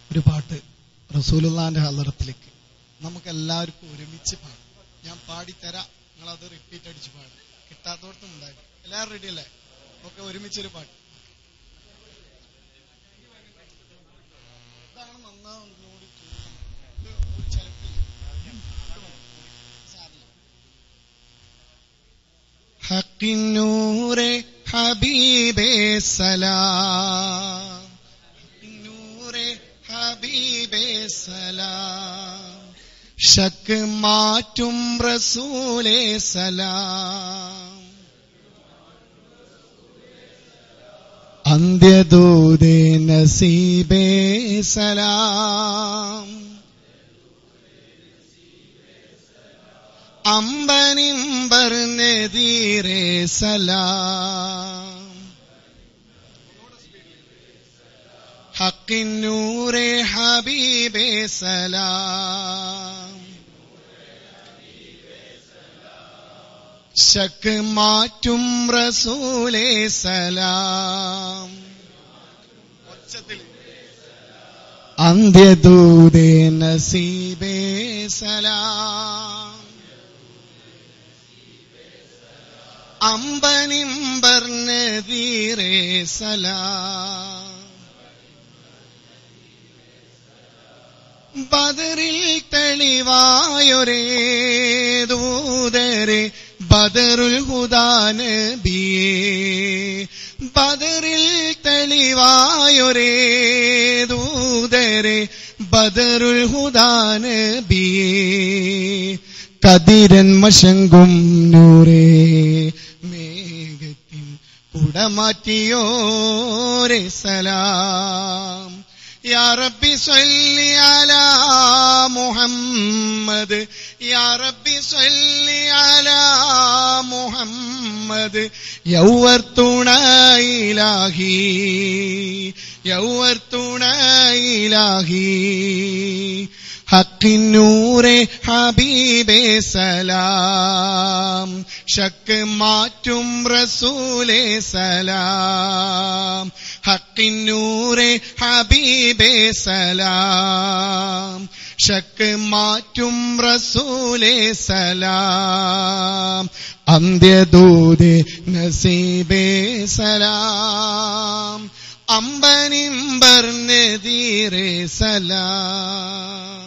ഒരു പാട്ട് റസൂലുള്ളാന്റെ ഹലറത്തിലേക്ക് നമുക്ക് എല്ലാവർക്കും ഒരുമിച്ച് പാടാം ഞാൻ പാടിത്തരാം നിങ്ങളത് റിപ്പീറ്റ് അടിച്ച് പാടും കിട്ടാത്തോടത്തും ഉണ്ടായിരുന്നു എല്ലാവരും റെഡി അല്ലേ ഒക്കെ ഒരുമിച്ചൊരു പാട്ട് ഇതാണ് നന്നാവുന്നതിനോട് ഇത് ഒരു ചിലപ്പില്ല സാരില്ല ഹക്കിന്നൂറെ ഹബീബേ സലാം നൂറെ ഹബീബേ സലാം ഷക്ക് മാറ്റും റസൂലേ സലാം അന്ത്യദൂതേ നസീബേ സലാം അമ്പനിമ്പർ നെതീരേ സലാം ഹക്കിന്നൂറെ ഹബീബേ സലാം ശക്ക് മാറ്റും റസൂലേ സലാം അന്ത്യദൂതേ നസീബേ സലാം അമ്പനിമ്പർ നദീറേ സലാം ബദറിൽ തെളിവായൊരേ ദൂതരെ ബദറുൽ ഹുദാനബിയേ ബദറിൽ തെളിവായൊരേ ദൂതരെ ബദറുൽ ഹുദാനബിയേ കതിരൻ മശങ്കും നൂറേ മേഘത്തിൻ കുടമാറ്റിയോരെ സലാം യാ റബ്ബി സ്വല്ലി അലാ മുഹമ്മദ് യാ റബ്ബി സ്വല്ലി അലാ മുഹമ്മദ് യൗവർ തുണയിലാഹി യൗവർ തുണയിലാഹി ഹക്കിന്നൂറെ ഹബീബേ സലാം ഷക്ക് മാറ്റും റസൂലേ സലാം ഹക്കിന്നൂറെ ഹബീബേ സലാം ഷക്ക് മാറ്റും റസൂലേ സലാം അന്ത്യദൂതേ നസീബേ സലാം അമ്പനിമ്പർ നെതീരേ സലാം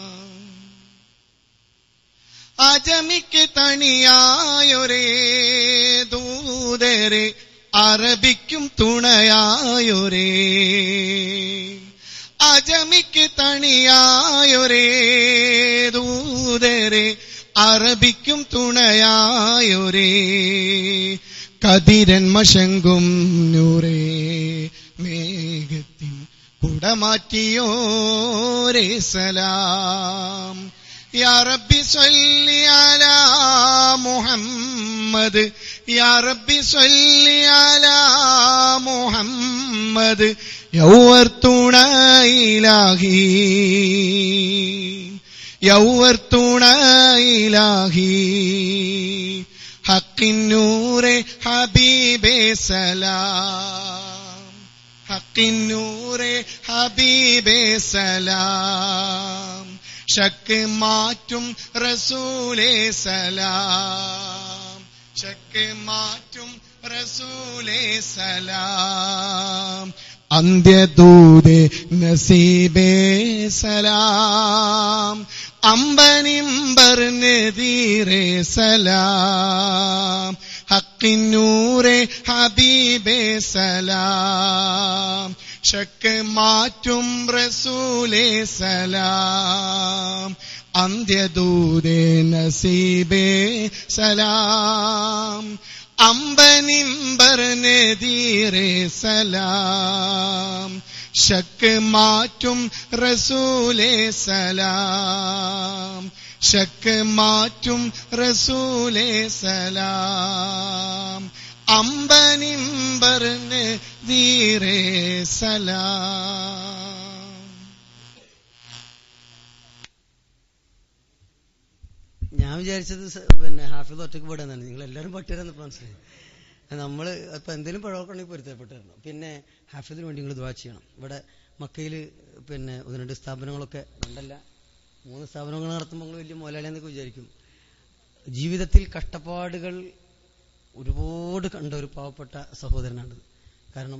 അജമിക്ക് തണിയായൊരേ ദൂതരെ അറബിക്കും തുണയായൊരേ അജമിക്ക് തണിയായൊരേ ദൂതരെ അറബിക്കും തുണയായൊരേ കതിരൻ മശങ്കും നൂറേ മേഘത്തിൻ കുടമാറ്റിയോരേ സലാം യാ റബ്ബി സ്വല്ലി അലാ മുഹമ്മദ് യാ റബ്ബി സ്വല്ലി അലാ മുഹമ്മദ് യൗവർ തുണയിലാഹി യൗവർ തുണയിലാഹി ഹക്കിന്നൂറെ ഹബീബേ സലാം ഹക്കിന്നൂറെ ഹബീബേ സലാം ഷക്ക് മാറ്റും റസൂലേ സലാം ഷക്ക് മാറ്റും റസൂലേ സലാം അന്ത്യദൂതേ നസീബേ സലാം അമ്പനിമ്പർ നദീറേ സലാം ഹക്കിന്നൂറെ ഹബീബേ സലാം ഷക്ക് മാറ്റും റസൂലേ സലാം അന്ത്യദൂതേ നസീബേ സലാം അമ്പനിമ്പർ നദീറേ സലാം ഷക്ക് മാറ്റും റസൂലേ സലാം ഷക്ക് മാറ്റും റസൂലേ സലാം അമ്പനിമ്പർ നദീറേ സലാം ഞാൻ വിചാരിച്ചത് സ- പിന്നെ ഹാഫിദ് ഒറ്റയ്ക്ക് പെടുന്നതാണ് നിങ്ങൾ എല്ലാവരും പട്ടിയരെന്ന് മനസ്സിലായി നമ്മൾ ഇപ്പൊ എന്തെങ്കിലും പിഴവൊക്കെ ഉണ്ടെങ്കിൽ പൊരുത്തപ്പെട്ടു തരണം പിന്നെ ഹാഫിദിന് വേണ്ടി നിങ്ങൾ ദ്വാ ചെയ്യണം ഇവിടെ മക്കയിൽ പിന്നെ ഒന്ന് രണ്ട് സ്ഥാപനങ്ങളൊക്കെ രണ്ടല്ല മൂന്ന് സ്ഥാപനങ്ങൾ നടത്തുമ്പോൾ നിങ്ങൾ വലിയ മുതലാളിയെന്നൊക്കെ വിചാരിക്കും ജീവിതത്തിൽ കഷ്ടപ്പാടുകൾ ഒരുപാട് കണ്ട ഒരു പാവപ്പെട്ട സഹോദരനാണ് കാരണം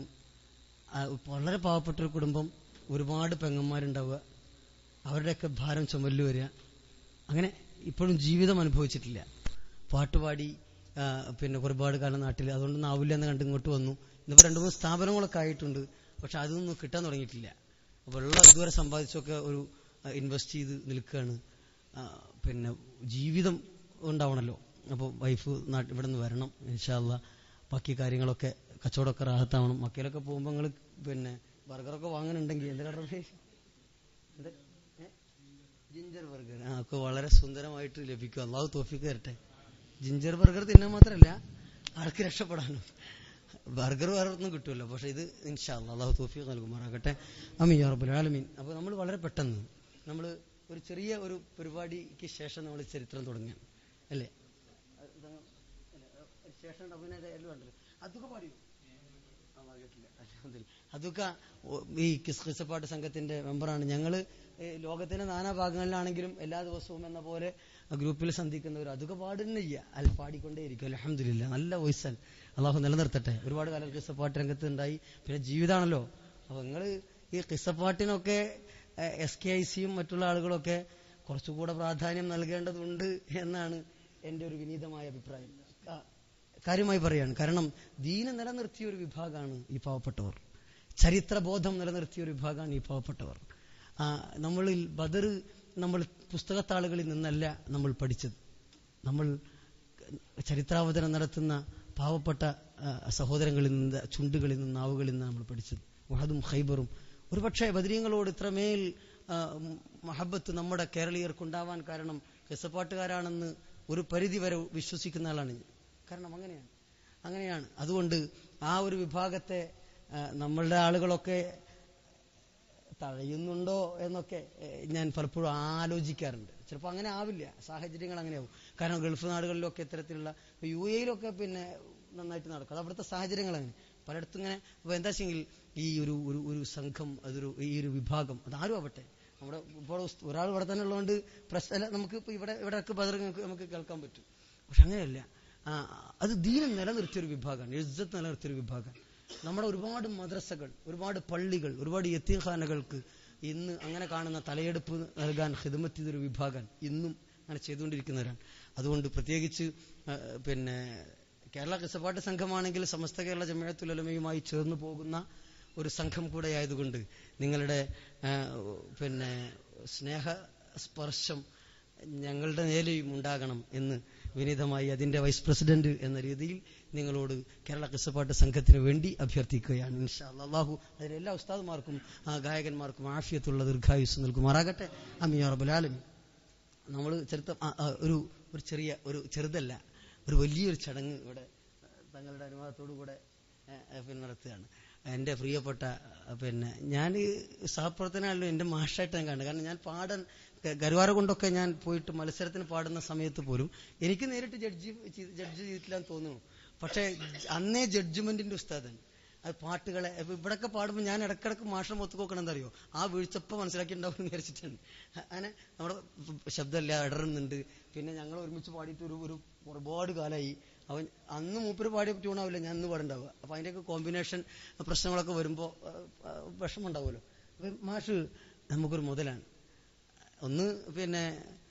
ആ, വളരെ പാവപ്പെട്ട ഒരു കുടുംബം ഒരുപാട് പെങ്ങന്മാരുണ്ടാവുക അവരുടെയൊക്കെ ഭാരം ചുമലിൽ വരിക അങ്ങനെ ഇപ്പോഴും ജീവിതം അനുഭവിച്ചിട്ടില്ല പാട്ടുപാടി ആ, പിന്നെ ഒരുപാട് കാലം നാട്ടിൽ അതുകൊണ്ടൊന്നും ആവില്ല എന്ന് കണ്ട് ഇങ്ങോട്ട് വന്നു ഇന്നിപ്പോൾ രണ്ട് മൂന്ന് സ്ഥാപനങ്ങളൊക്കെ ആയിട്ടുണ്ട് പക്ഷെ അതൊന്നും കിട്ടാൻ തുടങ്ങിയിട്ടില്ല അപ്പോൾ ഉള്ള ഇതുവരെ സമ്പാദിച്ചൊക്കെ ഒരു ഇൻവെസ്റ്റ് ചെയ്ത് നിൽക്കുകയാണ് ആ, പിന്നെ ജീവിതം ഉണ്ടാവണമല്ലോ അപ്പോൾ വൈഫ് നാട്ടിൽ ഇവിടെ നിന്ന് വരണം ഇൻഷാല്ല ബാക്കി കാര്യങ്ങളൊക്കെ കച്ചവടമൊക്കെ റാഹത്താവണം മക്കയിലൊക്കെ പോകുമ്പോൾ നിങ്ങൾ പിന്നെ ബർഗറൊക്കെ വാങ്ങാനുണ്ടെങ്കിൽ എന്താ പറഞ്ഞേ എന്താ ഏ? ജിഞ്ചർ ബർഗർ ആ ഒക്കെ വളരെ സുന്ദരമായിട്ട് ലഭിക്കും അള്ളാഹു തോഫിക്ക് തരട്ടെ ജിഞ്ചർ ബർഗർ തിന്നാൻ മാത്രമല്ല ആൾക്ക് രക്ഷപ്പെടാനും ബർഗർ വേറെ ഒന്നും കിട്ടുമല്ലോ പക്ഷെ ഇത് ഇൻഷാല്ല അള്ളാഹു തോഫിക്ക് നൽകുമാറാകട്ടെ അമീ റബ്ബുൽ ആലമീൻ അപ്പോൾ നമ്മൾ വളരെ പെട്ടെന്ന് നമ്മൾ ഒരു ചെറിയ ഒരു പരിപാടിക്ക് ശേഷം നമ്മൾ ചരിത്രം തുടങ്ങാൻ അല്ലേ അത് ഇതങ്ങ് അല്ലേ, അത് ശേഷം അഭിനയ എല്ലാം ഉണ്ടല്ലോ അതൊക്കെ പാടിയോ ആ, ഭാഗ്യത്തില്ല. അൽഹംദുലില്ലാ. അതൊക്കെ ഓ, ഈ കിസ് കിസപ്പാട്ട് സംഘത്തിന്റെ മെമ്പറാണ് ഞങ്ങള് ഏ, ലോകത്തിന്റെ നാനാ ഭാഗങ്ങളിലാണെങ്കിലും എല്ലാ ദിവസവും എന്ന പോലെ ഗ്രൂപ്പിൽ സന്ധിക്കുന്നവർ അതൊക്കെ പാടുന്നില്ല അല്ല പാടിക്കൊണ്ടേയിരിക്കും അലഹമില്ല നല്ല വോയിസൻ അള്ളാഹു നിലനിർത്തട്ടെ ഒരുപാട് കാലം കിസ്സപ്പാട്ട് രംഗത്ത് ഉണ്ടായി പിന്നെ ജീവിതമാണല്ലോ അപ്പൊ നിങ്ങൾ ഈ കിസ്സപ്പാട്ടിനൊക്കെ എസ് കെ ഐ സിയും മറ്റുള്ള ആളുകളൊക്കെ കുറച്ചുകൂടെ പ്രാധാന്യം നൽകേണ്ടതുണ്ട് എന്നാണ് എന്റെ ഒരു വിനീതമായ അഭിപ്രായം ആ, കാര്യമായി പറയാണ് കാരണം ദീന നിലനിർത്തിയ ഒരു വിഭാഗമാണ് ഈ പാവപ്പെട്ടവർ ചരിത്രബോധം നിലനിർത്തിയ ഒരു വിഭാഗമാണ് ഈ പാവപ്പെട്ടവർ ആ, നമ്മളിൽ ബദർ നമ്മൾ പുസ്തകത്താളുകളിൽ നിന്നല്ല നമ്മൾ പഠിച്ചത് നമ്മൾ ചരിത്രാവതരണം നടത്തുന്ന പാവപ്പെട്ട ആ, സഹോദരങ്ങളിൽ നിന്ന് ചുണ്ടുകളിൽ നിന്ന് നാവുകളിൽ നിന്ന് നമ്മൾ പഠിച്ചത് വഹദും ഖൈബറും ഒരുപക്ഷെ ബദരീങ്ങളോട് ഇത്രമേൽ ആ, മഹബത്ത് നമ്മുടെ കേരളീയർക്കുണ്ടാവാൻ കാരണം കെസപ്പാട്ടുകാരാണെന്ന് ഒരു പരിധി വരെ വിശ്വസിക്കുന്ന ആളാണ് ഞാൻ കാരണം അങ്ങനെയാണ് അങ്ങനെയാണ് അതുകൊണ്ട് ആ ഒരു വിഭാഗത്തെ ആ, നമ്മളുടെ ആളുകളൊക്കെ തഴയുന്നുണ്ടോ എന്നൊക്കെ ഏഹ്, ഞാൻ പലപ്പോഴും ആലോചിക്കാറുണ്ട് ചിലപ്പോൾ അങ്ങനെ ആവില്ല സാഹചര്യങ്ങൾ അങ്ങനെയാവും കാരണം ഗൾഫ് നാടുകളിലൊക്കെ ഇത്തരത്തിലുള്ള ഇപ്പൊ യു എയിലൊക്കെ പിന്നെ നന്നായിട്ട് നടക്കും അത് അവിടുത്തെ സാഹചര്യങ്ങൾ അങ്ങനെ പലയിടത്തും ഇങ്ങനെ അപ്പൊ എന്താ വെച്ചെങ്കിൽ ഈ ഒരു ഒരു ഒരു സംഘം അതൊരു ഈ ഒരു വിഭാഗം അതാരും ആവട്ടെ നമ്മുടെ ഇപ്പോൾ ഒരാൾ ഇവിടെ തന്നെ ഉള്ളതുകൊണ്ട് പ്രശ്നമല്ല നമുക്ക് ഇപ്പൊ ഇവിടെ ഇവിടെ ഒക്കെ ബദർ നമുക്ക് കേൾക്കാൻ പറ്റും പക്ഷെ അങ്ങനെയല്ല ആ, അത് ദീനം നിലനിർത്തിയൊരു വിഭാഗമാണ് ഇജ്ജത്ത് നിലനിർത്തിയൊരു വിഭാഗമാണ് നമ്മുടെ ഒരുപാട് മദ്രസകൾ ഒരുപാട് പള്ളികൾ ഒരുപാട് യത്തീഖാനകൾക്ക് ഇന്ന് അങ്ങനെ കാണുന്ന തലയെടുപ്പ് നൽകാൻ ഹിദമത്ത് ചെയ്തൊരു വിഭാഗം ഇന്നും അങ്ങനെ ചെയ്തുകൊണ്ടിരിക്കുന്നവരാണ് അതുകൊണ്ട് പ്രത്യേകിച്ച് ആ, പിന്നെ കേരള കിസപ്പാട്ട് സംഘമാണെങ്കിൽ സമസ്ത കേരള ജമയത്തുലമയുമായി ചേർന്ന് പോകുന്ന ഒരു സംഘം കൂടെ ആയതുകൊണ്ട് നിങ്ങളുടെ ആ, പിന്നെ സ്നേഹ സ്പർശം ഞങ്ങളുടെ നേരെയും ഉണ്ടാകണം എന്ന് വിനീതമായി അതിന്റെ വൈസ് പ്രസിഡന്റ് എന്ന രീതിയിൽ നിങ്ങളോട് കേരള കിസപ്പാട്ട് സംഘത്തിന് വേണ്ടി അഭ്യർത്ഥിക്കുകയാണ് ഇൻഷാ അല്ലാ. അള്ളാഹു അതിന് എല്ലാ ഉസ്താദുമാർക്കും ആ ഗായകന്മാർക്കും ആഫിയത്തുള്ള ദീർഘായുസ് നൽകുമാറാകട്ടെ അമിയ റബുലാലമി നമ്മൾ ചരിത്രം ആ, ആ, ഒരു ഒരു ചെറിയ ഒരു ചെറുതല്ല ഒരു വലിയൊരു ചടങ്ങ് ഇവിടെ തങ്ങളുടെ അനുവാദത്തോടു കൂടെ ഏ, ഏ, പിന്നെ നടത്തുകയാണ് എൻ്റെ പ്രിയപ്പെട്ട ആ, പിന്നെ ഞാൻ സഹപ്രവർത്തനമല്ലോ എൻ്റെ മാഷായിട്ട് ഞാൻ കണ്ടത് കാരണം ഞാൻ പാടാൻ ക- കരുവാര കൊണ്ടൊക്കെ ഞാൻ പോയിട്ട് മത്സരത്തിന് പാടുന്ന സമയത്ത് പോലും എനിക്ക് നേരിട്ട് ജഡ്ജി ജഡ്ജ് ചെയ്തിട്ടില്ല എന്ന് തോന്നുന്നു പക്ഷേ അന്നേ ജഡ്ജ്മെന്റിന്റെ ഉസ്താദൻ അത് പാട്ടുകളെ ഇപ്പൊ ഇവിടൊക്കെ പാടുമ്പോൾ ഞാൻ ഇടക്കിടക്ക് മാഷം ഒത്തു നോക്കണം എന്താ അറിയോ ആ വീഴ്ചപ്പ മനസ്സിലാക്കിയിട്ടുണ്ടാവും എന്ന് വിചാരിച്ചിട്ടുണ്ട് അങ്ങനെ നമ്മുടെ ശബ്ദമല്ല ഇടറുന്നുണ്ട് പിന്നെ ഞങ്ങൾ ഒരുമിച്ച് പാടിയിട്ട് ഒരു ഒരു ഒരുപാട് കാലമായി അവൻ അന്ന് മൂപ്പര് പാടിയ ട്യൂണാവില്ല ഞാൻ അന്ന് പാടുണ്ടാവുക അപ്പൊ അതിന്റെയൊക്കെ കോമ്പിനേഷൻ പ്രശ്നങ്ങളൊക്കെ വരുമ്പോൾ വിഷമമുണ്ടാവുമല്ലോ അപ്പൊ മാഷ് നമുക്കൊരു മുതലാണ് ഒന്ന് പിന്നെ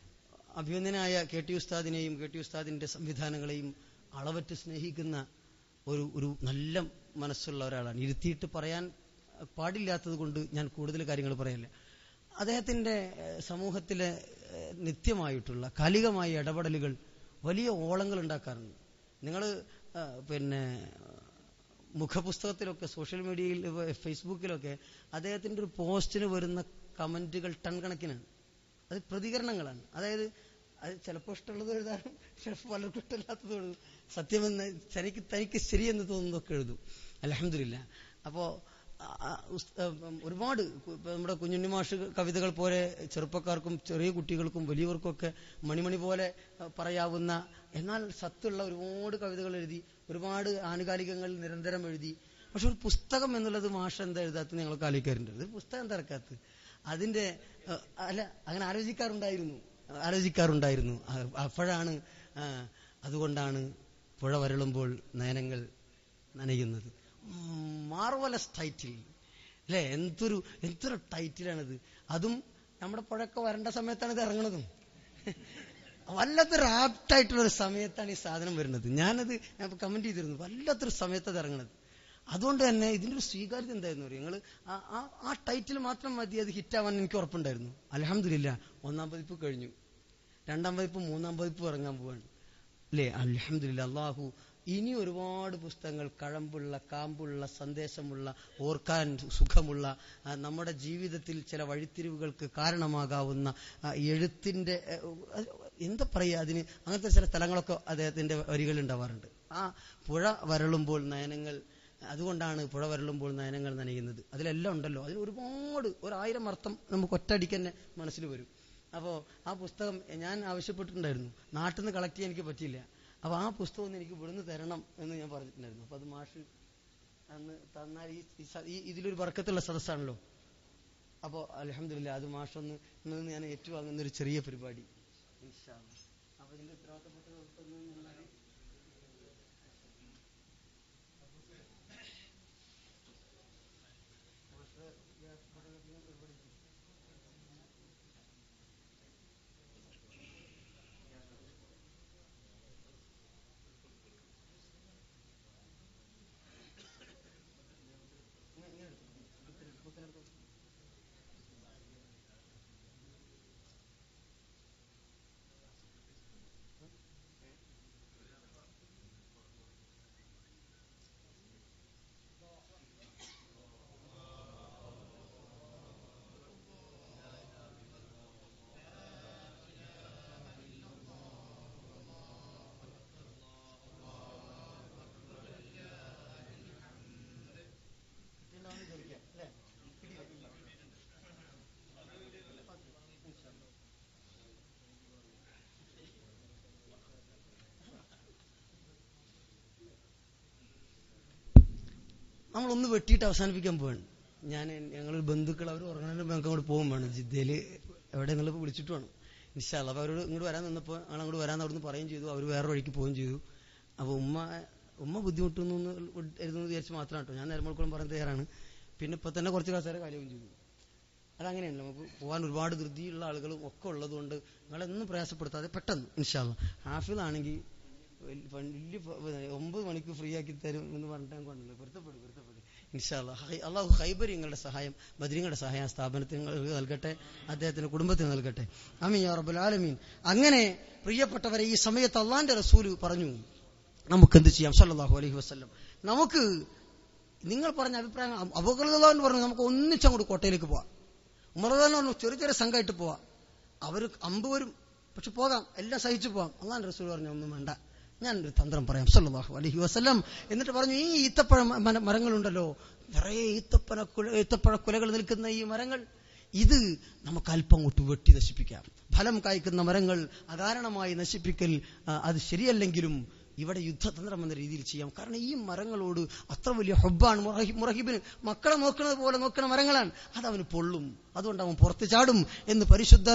അഭിനന്ദനായ കെ ടി ഉസ്താദിനെയും കെ ടി ഉസ്താദിന്റെ സംവിധാനങ്ങളെയും അളവറ്റ് സ്നേഹിക്കുന്ന ഒരു ഒരു നല്ല മനസ്സുള്ള ഒരാളാണ് ഇരുത്തിയിട്ട് പറയാൻ പാടില്ലാത്തത് കൊണ്ട് ഞാൻ കൂടുതൽ കാര്യങ്ങൾ പറയല്ല അദ്ദേഹത്തിന്റെ ഏഹ്, സമൂഹത്തിലെ ഏഹ്, നിത്യമായിട്ടുള്ള കാലികമായ ഇടപെടലുകൾ വലിയ ഓളങ്ങൾ ഉണ്ടാക്കാറുണ്ട് നിങ്ങൾ പിന്നെ മുഖപുസ്തകത്തിലൊക്കെ സോഷ്യൽ മീഡിയയിൽ ഏഹ്, ഫേസ്ബുക്കിലൊക്കെ അദ്ദേഹത്തിന്റെ ഒരു പോസ്റ്റിന് വരുന്ന കമന്റുകൾ ടൺ കണക്കിനാണ് അത് പ്രതികരണങ്ങളാണ് അതായത് അത് ചിലപ്പോൾ ഇഷ്ടമുള്ളത് എഴുതാനും ചിലപ്പോൾ പലർക്കും ഇഷ്ടമില്ലാത്തത് എഴുതും സത്യമെന്ന് തനിക്ക് തനിക്ക് ശരിയെന്ന് തോന്നുന്നതൊക്കെ എഴുതും അലഹമില്ല അപ്പോ ആ, ആ, ഉസ്- ആ, ഉം, ഒരുപാട് കു- ഇപ്പൊ നമ്മുടെ കുഞ്ഞുണ്ണി മാഷ് കവിതകൾ പോലെ ചെറുപ്പക്കാർക്കും ചെറിയ കുട്ടികൾക്കും വലിയവർക്കൊക്കെ മണിമണി പോലെ ആ, പറയാവുന്ന എന്നാൽ സത്തുള്ള ഒരുപാട് കവിതകൾ എഴുതി ഒരുപാട് ആനുകാലികങ്ങൾ നിരന്തരം എഴുതി പക്ഷെ ഒരു പുസ്തകം എന്നുള്ളത് മാഷ എന്താ എഴുതാത്ത ഞങ്ങൾക്ക് ആലോചിക്കാറുണ്ട് ഒരു പുസ്തകം തിരക്കാത്ത അതിന്റെ ഏഹ്, അല്ല അങ്ങനെ ആലോചിക്കാറുണ്ടായിരുന്നു ആലോചിക്കാറുണ്ടായിരുന്നു അ- അപ്പോഴാണ് ആ, അതുകൊണ്ടാണ് പുഴ വരളുമ്പോൾ നയനങ്ങൾ നനയുന്നത് മാർവലസ് ടൈറ്റിൽ അല്ലേ എന്തൊരു എന്തൊരു ടൈറ്റിലാണിത് അതും നമ്മുടെ പുഴയൊക്കെ വരേണ്ട സമയത്താണ് ഇത് ഇറങ്ങണതും വല്ലാത്തൊരു ആപ്റ്റായിട്ടുള്ള ഒരു സമയത്താണ് ഈ സാധനം വരുന്നത് ഞാനത് കമന്റ് ചെയ്തിരുന്നു വല്ലാത്തൊരു സമയത്ത് അത് ഇറങ്ങണത് അതുകൊണ്ട് തന്നെ ഇതിന്റെ ഒരു സ്വീകാര്യത എന്തായിരുന്നു നിങ്ങൾ ആ ടൈറ്റിൽ മാത്രം മതി അത് ഹിറ്റാവാൻ എനിക്ക് ഉറപ്പുണ്ടായിരുന്നു അലഹമില്ല ഒന്നാം പതിപ്പ് കഴിഞ്ഞു രണ്ടാം പതിപ്പ് മൂന്നാം പതിപ്പ് ഇറങ്ങാൻ പോവാണ് അല്ലേ അലഹമില്ല അള്ളാഹു ഇനി ഒരുപാട് പുസ്തകങ്ങൾ കഴമ്പുള്ള കാമ്പുള്ള സന്ദേശമുള്ള ഓർക്കാൻ സുഖമുള്ള ആ, നമ്മുടെ ജീവിതത്തിൽ ചില വഴിത്തിരിവുകൾക്ക് കാരണമാകാവുന്ന ആ, എഴുത്തിന്റെ ഏ, അത് എന്താ പറയുക അതിന് അങ്ങനത്തെ ചില സ്ഥലങ്ങളൊക്കെ അദ്ദേഹത്തിന്റെ വരികൾ ഉണ്ടാവാറുണ്ട് ആ പുഴ വരളുമ്പോൾ നയനങ്ങൾ അതുകൊണ്ടാണ് പുഴ വരളുമ്പോൾ നയനങ്ങൾ നനയുന്നത് അതിലെല്ലാം ഉണ്ടല്ലോ അതിൽ ഒരുപാട് ഒരായിരം അർത്ഥം നമുക്ക് ഒറ്റയടിക്ക് തന്നെ മനസ്സിൽ വരും അപ്പോൾ ആ പുസ്തകം ഞാൻ ആവശ്യപ്പെട്ടിട്ടുണ്ടായിരുന്നു നാട്ടിൽ നിന്ന് കളക്ട് ചെയ്യാൻ എനിക്ക് പറ്റിയില്ല അപ്പോൾ ആ പുസ്തകം ഒന്ന് എനിക്ക് ഇവിടുന്ന് തരണം എന്ന് ഞാൻ പറഞ്ഞിട്ടുണ്ടായിരുന്നു അപ്പോൾ അത് മാഷ് അന്ന് തന്നാൽ ഈ ഈ സ- ഈ ഇതിലൊരു വർക്കത്തുള്ള സദസ്സാണല്ലോ അപ്പോൾ അലഹമില്ല അത് മാഷൊന്ന് ഇന്ന് ഞാൻ ഏറ്റുവാങ്ങുന്ന ഒരു ചെറിയ പരിപാടി ഇൻഷാ അല്ലാ. അപ്പോൾ ഇതിന്റെ ഉത്തരവാദിത്തപ്പെട്ട ദിവസം എന്ന് പറഞ്ഞാല് നമ്മളൊന്ന് വെട്ടിയിട്ട് അവസാനിപ്പിക്കാൻ പോവാണ് ഞാൻ ഞങ്ങൾ ബന്ധുക്കൾ അവർ ഉറങ്ങുന്നതിന് മുമ്പ് ഞങ്ങൾക്ക് അങ്ങോട്ട് പോകും വേണം ജിദ്ദയിൽ എവിടെ നിങ്ങൾ വിളിച്ചിട്ട് വേണം ഇൻഷാല്ല അപ്പോൾ അവരോട് ഇങ്ങോട്ട് വരാൻ നിന്നപ്പോൾ ഞങ്ങൾ അങ്ങോട്ട് വരാൻ അവിടുന്ന് പറയുകയും ചെയ്തു അവർ വേറെ വഴിക്ക് പോവുകയും ചെയ്തു അപ്പോൾ ഉമ്മ ഉമ്മ ബുദ്ധിമുട്ടുന്നു എന്ന് എഴുതുന്നു വിചാരിച്ച് മാത്രം കേട്ടോ ഞാൻ നേരമോൾക്കോളം പറയാൻ തയ്യാറാണ് പിന്നെ ഇപ്പൊ തന്നെ കുറച്ച് കസേര കാര്യവും ചെയ്തു അതങ്ങനെയല്ല നമുക്ക് പോകാൻ ഒരുപാട് ധൃതിയുള്ള ആളുകളും ഒക്കെ ഉള്ളതുകൊണ്ട് നിങ്ങളെന്നും പ്രയാസപ്പെടുത്താതെ പെട്ടെന്ന് ഇൻഷാല്ല ഹാഫിളാണെങ്കിൽ വലിയ പ- ഒമ്പത് മണിക്ക് ഫ്രീ ആക്കി തരും എന്ന് പറഞ്ഞിട്ട് ഞാൻ കൊണ്ടല്ലോ പൊരുത്തപ്പെടും പൊരുത്തപ്പെടും ഇൻഷാല്ല അള്ളാഹു ഹൈബരിങ്ങളുടെ സഹായം ബദ്രീങ്ങളുടെ സഹായം സ്ഥാപനത്തിന് നിങ്ങൾക്ക് നൽകട്ടെ അദ്ദേഹത്തിന്റെ കുടുംബത്തിന് നൽകട്ടെ അമീൻ യാ റബ്ബുൽ ആലമീൻ അങ്ങനെ പ്രിയപ്പെട്ടവരെ ഈ സമയത്ത് അള്ളാന്റെ റസൂല് പറഞ്ഞു നമുക്ക് എന്ത് ചെയ്യാം സല്ലല്ലാഹു അലൈഹി വസല്ലം നമുക്ക് നിങ്ങൾ പറഞ്ഞ അഭിപ്രായം അബൂഖലൻ പറഞ്ഞു നമുക്ക് ഒന്നിച്ചങ്ങോട്ട് കോട്ടയിലേക്ക് പോവാം ഉമർദാൻ പറഞ്ഞു ചെറിയ ചെറിയ സംഘമായിട്ട് പോവാം അവർ അമ്പ് വരും പക്ഷെ പോകാം എല്ലാം സഹിച്ചു പോവാം അള്ളാൻ റസൂൽ പറഞ്ഞു ഒന്നും വേണ്ട ഞാൻ ഒരു തന്ത്രം പറയാം സല്ലല്ലാഹു അലൈഹി വസല്ലം എന്നിട്ട് പറഞ്ഞു ഈ ഈത്തപ്പഴ മ- മരങ്ങളുണ്ടല്ലോ നിറയെ ഈത്തപ്പഴ കുല ഈത്തപ്പഴ കുലകൾ നിൽക്കുന്ന ഈ മരങ്ങൾ ഇത് നമുക്ക് അല്പം അങ്ങോട്ട് വെട്ടി നശിപ്പിക്കാം ഫലം കായ്ക്കുന്ന മരങ്ങൾ അകാരണമായി നശിപ്പിക്കൽ ആ, അത് ശരിയല്ലെങ്കിലും ഇവിടെ യുദ്ധതന്ത്രം എന്ന രീതിയിൽ ചെയ്യാം കാരണം ഈ മരങ്ങളോട് അത്ര വലിയ ഹൊബാണ് മുറഹി- മുറഹിബിന് മക്കളെ നോക്കുന്നത് പോലെ നോക്കുന്ന മരങ്ങളാണ് അത് അവന് പൊള്ളും അതുകൊണ്ട് അവൻ പുറത്ത് ചാടും എന്ന് പരിശുദ്ധ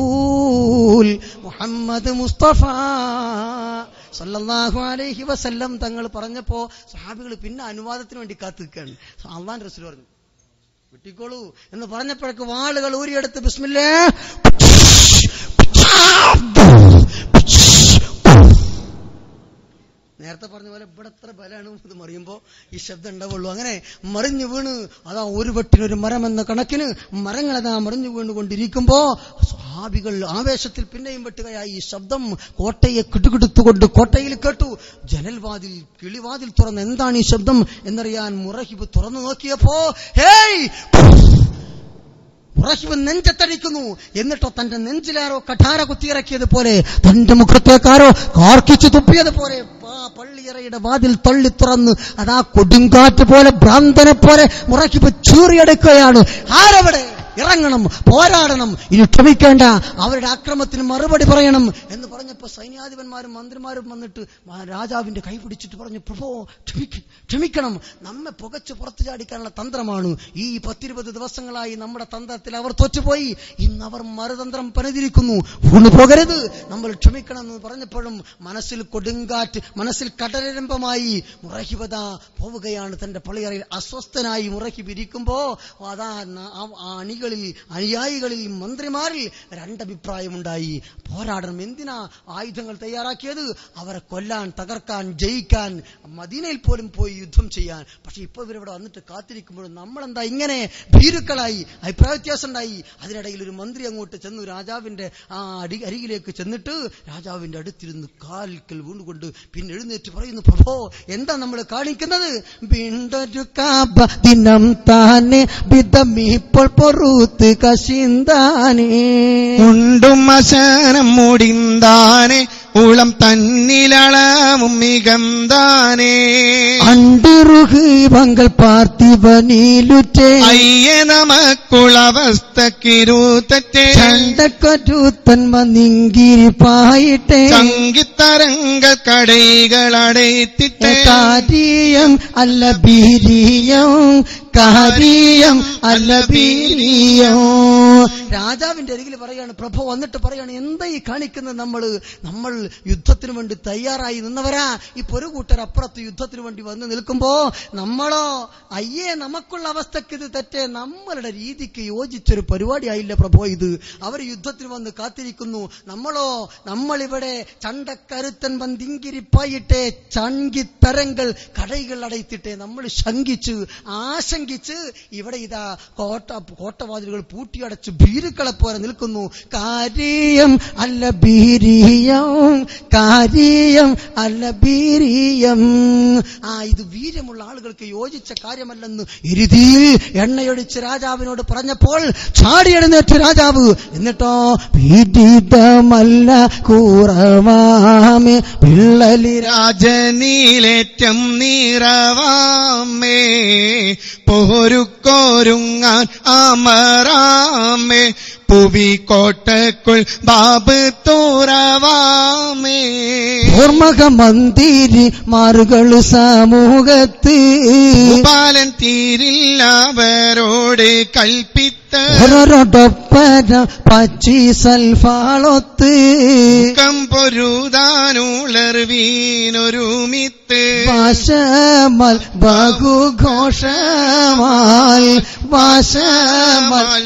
റസൂൽ മുഹമ്മദ് മുസ്തഫ സല്ലല്ലാഹു അലൈഹി വസല്ലം തങ്ങൾ പറഞ്ഞപ്പോ സഹാബികൾ പിന്നെ അനുവാദത്തിന് വേണ്ടി കാത്തു നിൽക്കുകയാണ് അള്ളാൻ റസൂൽ പറഞ്ഞു വിട്ടിക്കോളൂ എന്ന് പറഞ്ഞപ്പോഴേക്ക് വാളുകൾ ഊരിയെടുത്ത് ബിസ്മില്ലേ നേരത്തെ പറഞ്ഞ പോലെ ഇവിടെ എത്ര ബലാണ് ഇത് മറിയുമ്പോ ഈ ശബ്ദം ഉണ്ടാവുള്ളൂ അങ്ങനെ മറിഞ്ഞു വീണ് അതാ ഒരു വെട്ടിനൊരു മരം എന്ന കണക്കിന് മരങ്ങൾ അതാ മറിഞ്ഞു വീണുകൊണ്ടിരിക്കുമ്പോ സ്വാഭികൾ ആവേശത്തിൽ പിന്നെയും വെട്ടുകയായി ഈ ശബ്ദം കോട്ടയെ കിടുകിടുത്തുകൊണ്ട് കോട്ടയിൽ കേട്ടു ജനൽവാതിൽ കിളിവാതിൽ തുറന്ന് എന്താണ് ഈ ശബ്ദം എന്നറിയാൻ മുറഹിബ് തുറന്നു നോക്കിയപ്പോ ഹേയ് മുറഹിബ് നെഞ്ചത്തടിക്കുന്നു എന്നിട്ടോ തന്റെ നെഞ്ചിലാരോ കഠാര കുത്തിയിറക്കിയത് പോലെ തന്റെ മുഖത്തേക്കാരോ കാർക്കിച്ചു തുപ്പിയത് പോലെ പള്ളിയറയുടെ വാതിൽ തള്ളി തുറന്ന് അതാ കൊടുങ്കാറ്റ് പോലെ ഭ്രാന്തനെ പോലെ മുറഹിബ് ചൂറിയെടുക്കുകയാണ് ആരവിടെ ഇറങ്ങണം പോരാടണം ഇനി ക്ഷമിക്കേണ്ട അവരുടെ അക്രമത്തിന് മറുപടി പറയണം എന്ന് പറഞ്ഞപ്പോ സൈന്യാധിപന്മാരും മന്ത്രിമാരും വന്നിട്ട് ആ രാജാവിന്റെ കൈ പിടിച്ചിട്ട് പറഞ്ഞു പ്രഭോ ക്ഷമിക്ക- ക്ഷമിക്കണം നമ്മെ പുകച്ച് പുറത്തു ചാടിക്കാനുള്ള തന്ത്രമാണ് ഈ പത്തിരുപത് ദിവസങ്ങളായി നമ്മുടെ തന്ത്രത്തിൽ അവർ തോറ്റുപോയി ഇന്ന് അവർ മറുതന്ത്രം പണിതിരിക്കുന്നു വീണു പോകരുത് നമ്മൾ ക്ഷമിക്കണം എന്ന് പറഞ്ഞപ്പോഴും മനസ്സിൽ കൊടുങ്കാറ്റ് മനസ്സിൽ കടലരംഭമായി മുറഹിബത പോവുകയാണ് തന്റെ പള്ളിയറയിൽ അസ്വസ്ഥനായി മുറഹിബ് ഇരിക്കുമ്പോ അതാ ന- ആ ആ അണികളിൽ അനുയായികളിൽ മന്ത്രിമാരിൽ രണ്ടഭിപ്രായമുണ്ടായി പോരാടണം എന്തിനാ ആയുധങ്ങൾ തയ്യാറാക്കിയത് അവരെ കൊല്ലാൻ തകർക്കാൻ ജയിക്കാൻ മദീനയിൽ പോലും പോയി യുദ്ധം ചെയ്യാൻ പക്ഷെ ഇപ്പൊ ഇവരിവിടെ വന്നിട്ട് കാത്തിരിക്കുമ്പോഴും നമ്മളെന്താ ഇങ്ങനെ ഭീരുക്കളായി അഭിപ്രായ വ്യത്യാസം ഉണ്ടായി അതിനിടയിൽ ഒരു മന്ത്രി അങ്ങോട്ട് ചെന്നു രാജാവിന്റെ ആ അടി അരികിലേക്ക് ചെന്നിട്ട് രാജാവിന്റെ അടുത്തിരുന്ന് കാൽക്കൽ വീണ്ടുകൊണ്ട് പിന്നെ എഴുന്നേറ്റ് പറയുന്നു പ്രഭോ എന്താ നമ്മൾ കാണിക്കുന്നത് വീണ്ടൊരു കാബ ദിനം താനെ ബിതമിപ്പോൾ പൊറുത്ത് കശിന്താനേ ഉണ്ടും അശനം മുടിന്താനെ ഉളം തന്നിലളവും മികന്താനേ അണ്ടിറുക് പങ്കൽ പാർത്ഥിവനിലുറ്റേ അയ്യ നമുക്കുളവസ്ഥക്കിരുത്തറ്റേ ചണ്ടക്കൊരുത്തന്മ നിങ്കിരി പായിട്ടേ സംഗീതരംഗ കടൈകളടൈത്തിട്ടേ കാര്യം അല്ല ബീരിയം കാര്യം അല്ല ബീരിയം രാജാവിന്റെ അരികിൽ പറയാണ് പ്രഭു വന്നിട്ട് പറയാണ് എന്താ ഈ കാണിക്കുന്നത് നമ്മൾ നമ്മൾ യുദ്ധത്തിന് വേണ്ടി തയ്യാറായി നിന്നവരാ ഈ ഒരു കൂട്ടർ അപ്പുറത്ത് യുദ്ധത്തിന് വേണ്ടി വന്ന് നിൽക്കുമ്പോ നമ്മളോ അയ്യേ നമുക്കുള്ള അവസ്ഥക്ക് ഇത് തെറ്റേ നമ്മളുടെ രീതിക്ക് യോജിച്ചൊരു പരിപാടിയായില്ല പ്രഭോ ഇത് അവർ യുദ്ധത്തിന് വന്ന് കാത്തിരിക്കുന്നു നമ്മളോ നമ്മളിവിടെ ചണ്ടക്കരുത്തൻ വന്തിങ്കിരിപ്പായിട്ടേ ചങ്കിത്തരങ്ങൾ കടൈകൾ അടയ്ത്തിട്ടേ നമ്മൾ ശങ്കിച്ച് ആശങ്കിച്ച് ഇവിടെ ഇതാ കോട്ട കോട്ടവാതിലുകൾ പൂട്ടിയടച്ച് ഭീരുക്കളെ പോലെ നിൽക്കുന്നു കാര്യം അല്ല ഭീരിയം കാര്യം അല്ല ഭീരിയം ആ ഇത് വീര്യമുള്ള ആളുകൾക്ക് യോജിച്ച കാര്യമല്ലെന്ന് ഇരുതിയിൽ എണ്ണയൊടിച്ച് രാജാവിനോട് പറഞ്ഞപ്പോൾ ചാടി എഴുന്നേറ്റ് രാജാവ് എന്നിട്ടോ പീഡിതമല്ല കൂറവാമേ പിള്ളലി രാജനീലേറ്റം നീറവാമേ പോരുക്കോരുങ്ങാൻ അമറാമേ പുവി കോട്ടക്കുൾ ബാബ് തോറവാമേ ഓർമ്മക മന്ദിരി മാറുകൾ സമൂഹത്ത് ബാലൻ തീരില്ലവരോട് കൽപ്പിത്ത ഒരൊരൊടൊപ്പര പച്ചി സൽഫാളൊത്ത് കം പൊരുതാനുളർവീനൊരുമിത്ത് വാശമൽ ബഹുഘോഷമാൽ വാശമൽ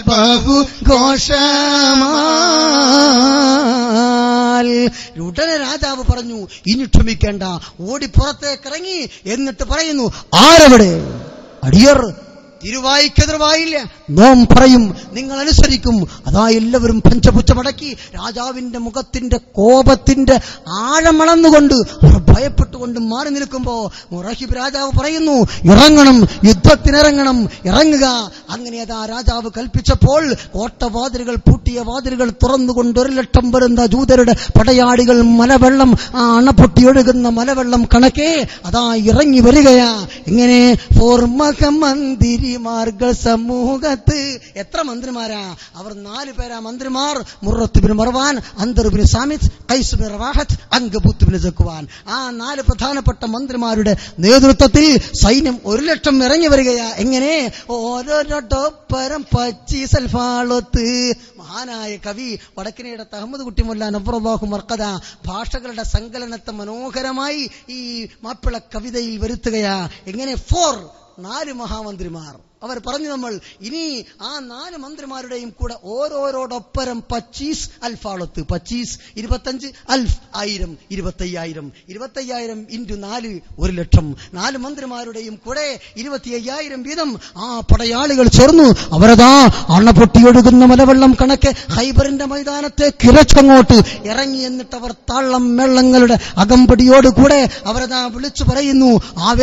ബഹുഘോഷമാൽ ഉടനെ രാജാവ് പറഞ്ഞു ഇനി ക്ഷമിക്കേണ്ട ഓടി പുറത്തേക്കിറങ്ങി എന്നിട്ട് പറയുന്നു ആരവിടെ അടിയർ തിരുവായിക്കെതിർവായില്ല നോം പറയും നിങ്ങൾ അനുസരിക്കും അതാ എല്ലാവരും പഞ്ചപുച്ചമടക്കി രാജാവിന്റെ മുഖത്തിന്റെ കോപത്തിന്റെ ആഴമളന്നുകൊണ്ട് അവർ ഭയപ്പെട്ടുകൊണ്ട് മാറി നിൽക്കുമ്പോ മുറഹിബ് രാജാവ് പറയുന്നു ഇറങ്ങണം യുദ്ധത്തിനിറങ്ങണം ഇറങ്ങുക അങ്ങനെ അതാ രാജാവ് കൽപ്പിച്ചപ്പോൾ കോട്ടവാതിലുകൾ പൂട്ടിയ വാതിലുകൾ തുറന്നുകൊണ്ട് ഒരു ലക്ഷം വരുന്ന ജൂതരുടെ പടയാളികൾ മലവെള്ളം ആ അണപൊട്ടിയൊഴുകുന്ന മലവെള്ളം കണക്കെ അതാ ഇറങ്ങി വരികയാ ഇങ്ങനെ ഫോർമക മന്ദിരിമാർഗ സമൂഹത്ത് എത്ര മന്ത്രിമാരാ അവർ നാല് പേരാ മന്ത്രിമാർ മുറത്തുബിന് മർവാൻ അന്തറുബിന് സാമിത് കൈസുബിന് റവാഹത്ത് അങ്കബുത്തുബിന് ജക്കുവാൻ ആ നാല് പ്രധാനപ്പെട്ട മന്ത്രിമാരുടെ നേതൃത്വത്തിൽ സൈന്യം ഒരു ലക്ഷം ഇറങ്ങി വരികയാ എങ്ങനെ ഓരോരൊട്ടൊപ്പരം പച്ചി സൽഫാളൊത്ത് മഹാനായ കവി വടക്കിനയുടെ അഹമ്മദ് കുട്ടിമുല്ല നബ്രബാഹു മർക്കത ഭാഷകളുടെ സങ്കലനത്തെ മനോഹരമായി ഈ മാപ്പിള കവിതയിൽ വരുത്തുകയാ എങ്ങനെ ഫോർ നാല് മഹാമന്ത്രിമാർ അവർ പറഞ്ഞു നമ്മൾ ഇനി ആ നാല് മന്ത്രിമാരുടെയും കൂടെ ഓരോരോടൊപ്പരം പച്ചീസ് അൽഫാളത്ത് പച്ചീസ് ഇരുപത്തഞ്ച് അൽഫ് ആയിരം ഇരുപത്തയ്യായിരം ഇരുപത്തയ്യായിരം ഇൻറ്റു നാല് ഒരു ലക്ഷം നാല് മന്ത്രിമാരുടെയും കൂടെ ഇരുപത്തി അയ്യായിരം വീതം ആ പടയാളികൾ ചേർന്നു അവരതാ അണ പൊട്ടിയൊഴുകുന്ന മലവെള്ളം കണക്കെ ഹൈബറിന്റെ മൈതാനത്തെ കിരച്ചങ്ങോട്ട് ഇറങ്ങി എന്നിട്ട് അവർ താളം മേളങ്ങളുടെ അകമ്പടിയോടുകൂടെ അവരതാ വിളിച്ചു പറയുന്നു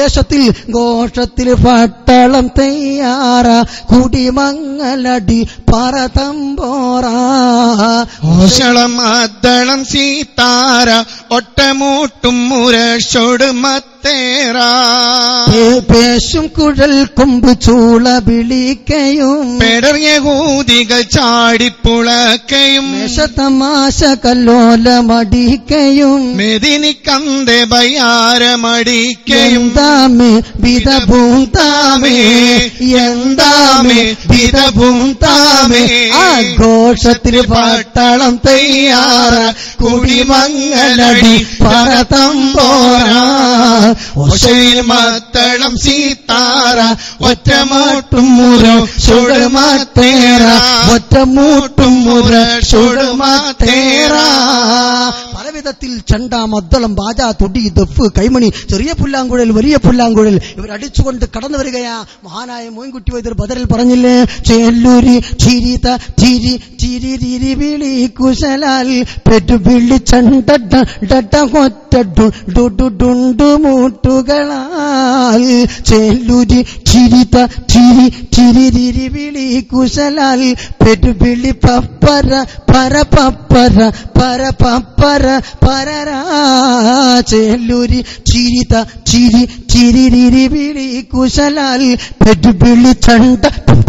ആവേശത്തിൽ ഘോഷത്തിൽ പട്ടളം തയ്യാറ കുടിമങ്ങലടി പറതമ്പോറാ ഓശളം അദ്ദളം സീതാര ഒട്ടമൂട്ടും മുരശോട് മത്തേറാ പേ- പേശും കുഴൽ കൊമ്പ് ചൂള വിളിക്കയും പെടർ യഹൂദികൾ ചാടിപ്പുളക്കയും മേശതമാശ കല്ലോലമടിക്കയും മെതിനിക്കന്തെ ബയാരമടിക്കയും എന്താമേ വിധവും താമേ എന്താമേ വിധവും താമേ ആഘോഷത്തിൽ പട്ടളം തയ്യാറ കുടിമങ്ങലടി പറതമ്പോറാ ഒശയിൽ മത്തളം സീതാര ഒറ്റമോട്ടും മുര ചുടുമാത്തേറ ഒറ്റമൂട്ടും മുര ചുടുമാത്തേറ പല വിധത്തിൽ ചണ്ട മദ്ദളം ബാജ തൊടി ദഫ് കൈമണി ചെറിയ പുല്ലാങ്കുഴൽ വലിയ പുല്ലാങ്കുഴൽ ഇവർ അടിച്ചുകൊണ്ട് കടന്നു വരികയാ മഹാനായ മോയിൻകുട്ടി വൈദ്യർ ബദറിൽ പറഞ്ഞില്ലേ ചേല്ലൂരി ചിരിത ചിരി ചിരി ചിരി വിളി കുശലാൽ പെറ്റു വിളി ചണ്ട ഡട്ട കൊറ്റു ഡുഡു ഡുണ്ടു മൂട്ടുകളാൽ ചേല്ലൂരി ചിരിത ചിരി ചിരി ചിരി വിളി കുശലാൽ പെറ്റു വിളി പപ്പര പര പപ്പര പര പപ്പര പരരാ ചേല്ലൂരി ചിരിത ചിരി ചിരി ചിരി വിളി കുശലാൽ പെറ്റു വിളി ചണ്ട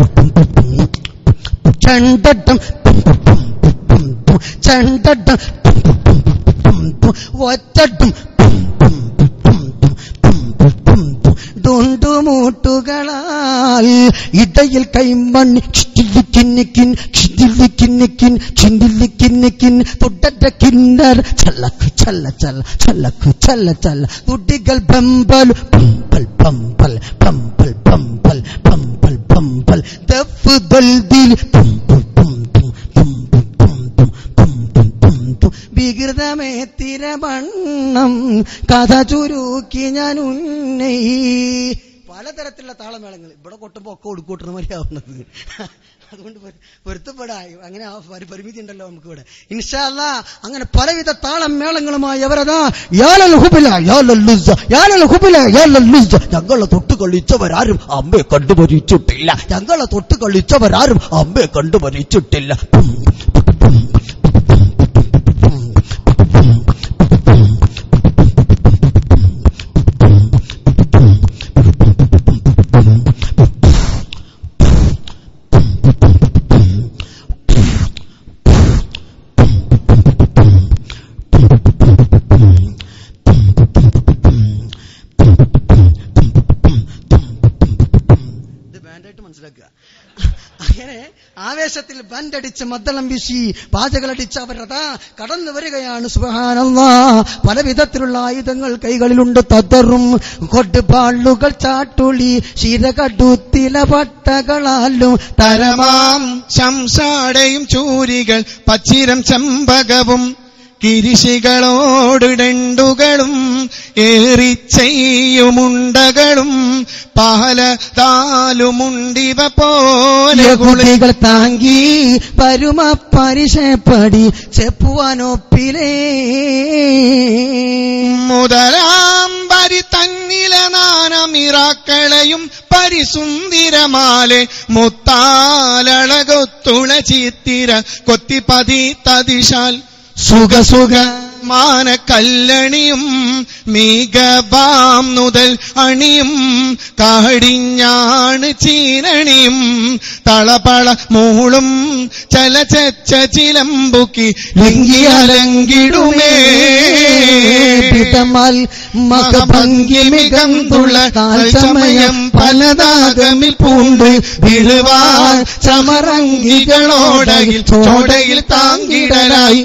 ചണ്ടട്ടം ചണ്ടട്ടം ഒറ്റട്ടും ഡുണ്ടുമൂട്ടുകളാൽ ഇടയിൽ കൈമണ്ണി ചില്ലിക്കിന്നിക്കിൻ ചില്ലിക്കിന്നിക്കിൻ ചിന്തില്ലിക്കിന്നിക്കിൻ തൊട്ടറ്റ കിന്നർ ചല്ലക്ക് ചല്ല ചല്ല ചല്ലക്ക് ചല്ല ചല്ല തുട്ടികൾ പമ്പൽ പമ്പൽ പമ്പൽ പമ്പൽ പമ്പൽ പമ്പൽ പമ്പൽ ദഫ് ദൽദിൽ പമ്പൽ പമ്പൽ പമ്പൽ പമ്പൽ പമ്പൽ പമ്പൽ വികൃതമേ തിരവണ്ണം കഥ ചുരുക്കി ഞാൻ ഉന്നയി പലതരത്തിലുള്ള താളമേളങ്ങൾ ഇവിടെ കൊട്ടുമ്പോ ഒക്കെ ഒടുക്കൂട്ടുന്ന മാതിരിയാവുന്നത് അതുകൊണ്ട് പൊരു- പൊരുത്തപ്പെടായി അങ്ങനെ ആ പരി- പരിമിതി ഉണ്ടല്ലോ നമുക്ക് ഇവിടെ ഇൻഷാല്ല അങ്ങനെ പലവിധ താളം മേളങ്ങളുമായി അവരതാ യാലൽ ഹുബില യാലൽ ലുസ്സ യാലൽ ഹുബില യാലൽ ലുസ്സ ഞങ്ങളെ തൊട്ട് കളിച്ചവരാരും അമ്മയെ കണ്ടുപരിച്ചിട്ടില്ല ഞങ്ങളെ തൊട്ട് കളിച്ചവരാരും അമ്മയെ കണ്ടുപരിച്ചിട്ടില്ല ഇത് ബാൻഡായിട്ട് മനസ്സിലാക്കുക അങ്ങനെ ആവേശത്തിൽ ബണ്ടടിച്ച് മദ്ദളം വീശി പാചകളടിച്ച് അവരതാ കടന്നു വരികയാണ് സുബഹാനല്ലാ പല വിധത്തിലുള്ള ആയുധങ്ങൾ കൈകളിലുണ്ട് തതറും കൊടുപാളുകൾ ചാട്ടുളി ശിരകടുത്തില പട്ടകളാലും തരമാം ശംസാടയും ചൂരികൾ പച്ചിരം ചെമ്പകവും കിരിശികളോടിടണ്ടുകളും ഏറിച്ചെയ്യുമുണ്ടകളും പാലതാലുമുണ്ടിവ പോലെ കുളി കുട്ടികൾ താങ്കി പരുമ പരിശപ്പടി ചെപ്പുവാനൊപ്പിലേ മുതലാം പരി തന്നില നാനമിറാക്കളയും പരിസുന്ദിരമാലെ മുത്താലളകൊത്തുള ചിത്തിര കൊത്തിപ്പതി തതിശാൽ സുഖ സുഖ മാന കല്ലണിയും മീകവാം മുതൽ അണിയും കാടിഞ്ഞാണ് ചീനണിയും തളപള മൂളും ചലചച്ച ചിലമ്പുക്കി ലിംഗിയലങ്കിടുമേ പിതമാൽ മകഭംഗി മികന്തുള്ള സമയം പലതാകമിൽ പൂണ്ട് വിഴുവാൻ ചമറങ്കികളോടയിൽ ചോടയിൽ താങ്കിടലായി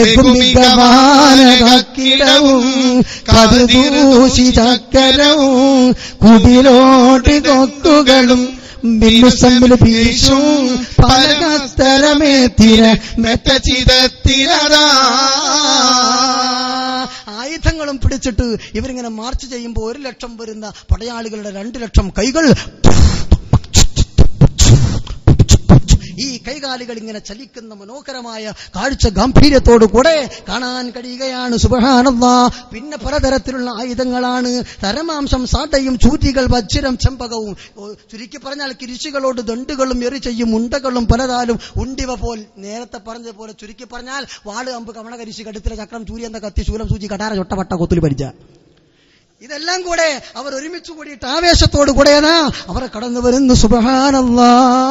ബഹുമികവാനകിടവും കടുദൂഷി ചക്കരവും കുടിലോട്ട് കൊക്കുകളും ബില്ലുസമ്മിൽ വീശും പലകസ്തരമേ തിര മെത്ത ചിതത്തിരതാ ആയുധങ്ങളും പിടിച്ചിട്ട് ഇവരിങ്ങനെ മാർച്ച് ചെയ്യുമ്പോൾ ഒരു ലക്ഷം വരുന്ന പടയാളികളുടെ രണ്ട് ലക്ഷം കൈകൾ ഈ കൈകാലുകൾ ഇങ്ങനെ ചലിക്കുന്ന മനോഹരമായ കാഴ്ച ഗാംഭീര്യത്തോടു കൂടെ കാണാൻ കഴിയുകയാണ് സുബഹാനല്ല പിന്നെ പലതരത്തിലുള്ള ആയുധങ്ങളാണ് തരമാംസം സാട്ടയും ചൂറ്റികൾ വജ്രം ചെമ്പകവും ഓ, ചുരുക്കി പറഞ്ഞാൽ കിരിശികളോട് ദണ്ടുകളും എറി ചെയ്യും ഉണ്ടകളും പലതാലും ഉണ്ടിവ പോൽ നേരത്തെ പറഞ്ഞതുപോലെ ചുരുക്കി പറഞ്ഞാൽ വാള് അമ്പ് കവണ കരിശി കടുത്തിലെ ചക്രം ചൂരി എന്ന കത്തി ശൂലം സൂചി കടാര ചൊട്ടവട്ട കൊത്തുലി പഠിച്ച ഇതെല്ലാം കൂടെ അവർ ഒരുമിച്ച് കൂടിയിട്ട് ആവേശത്തോട് കൂടെയാണ് അവർ കടന്നു വരുന്നു സുബഹാനല്ലാ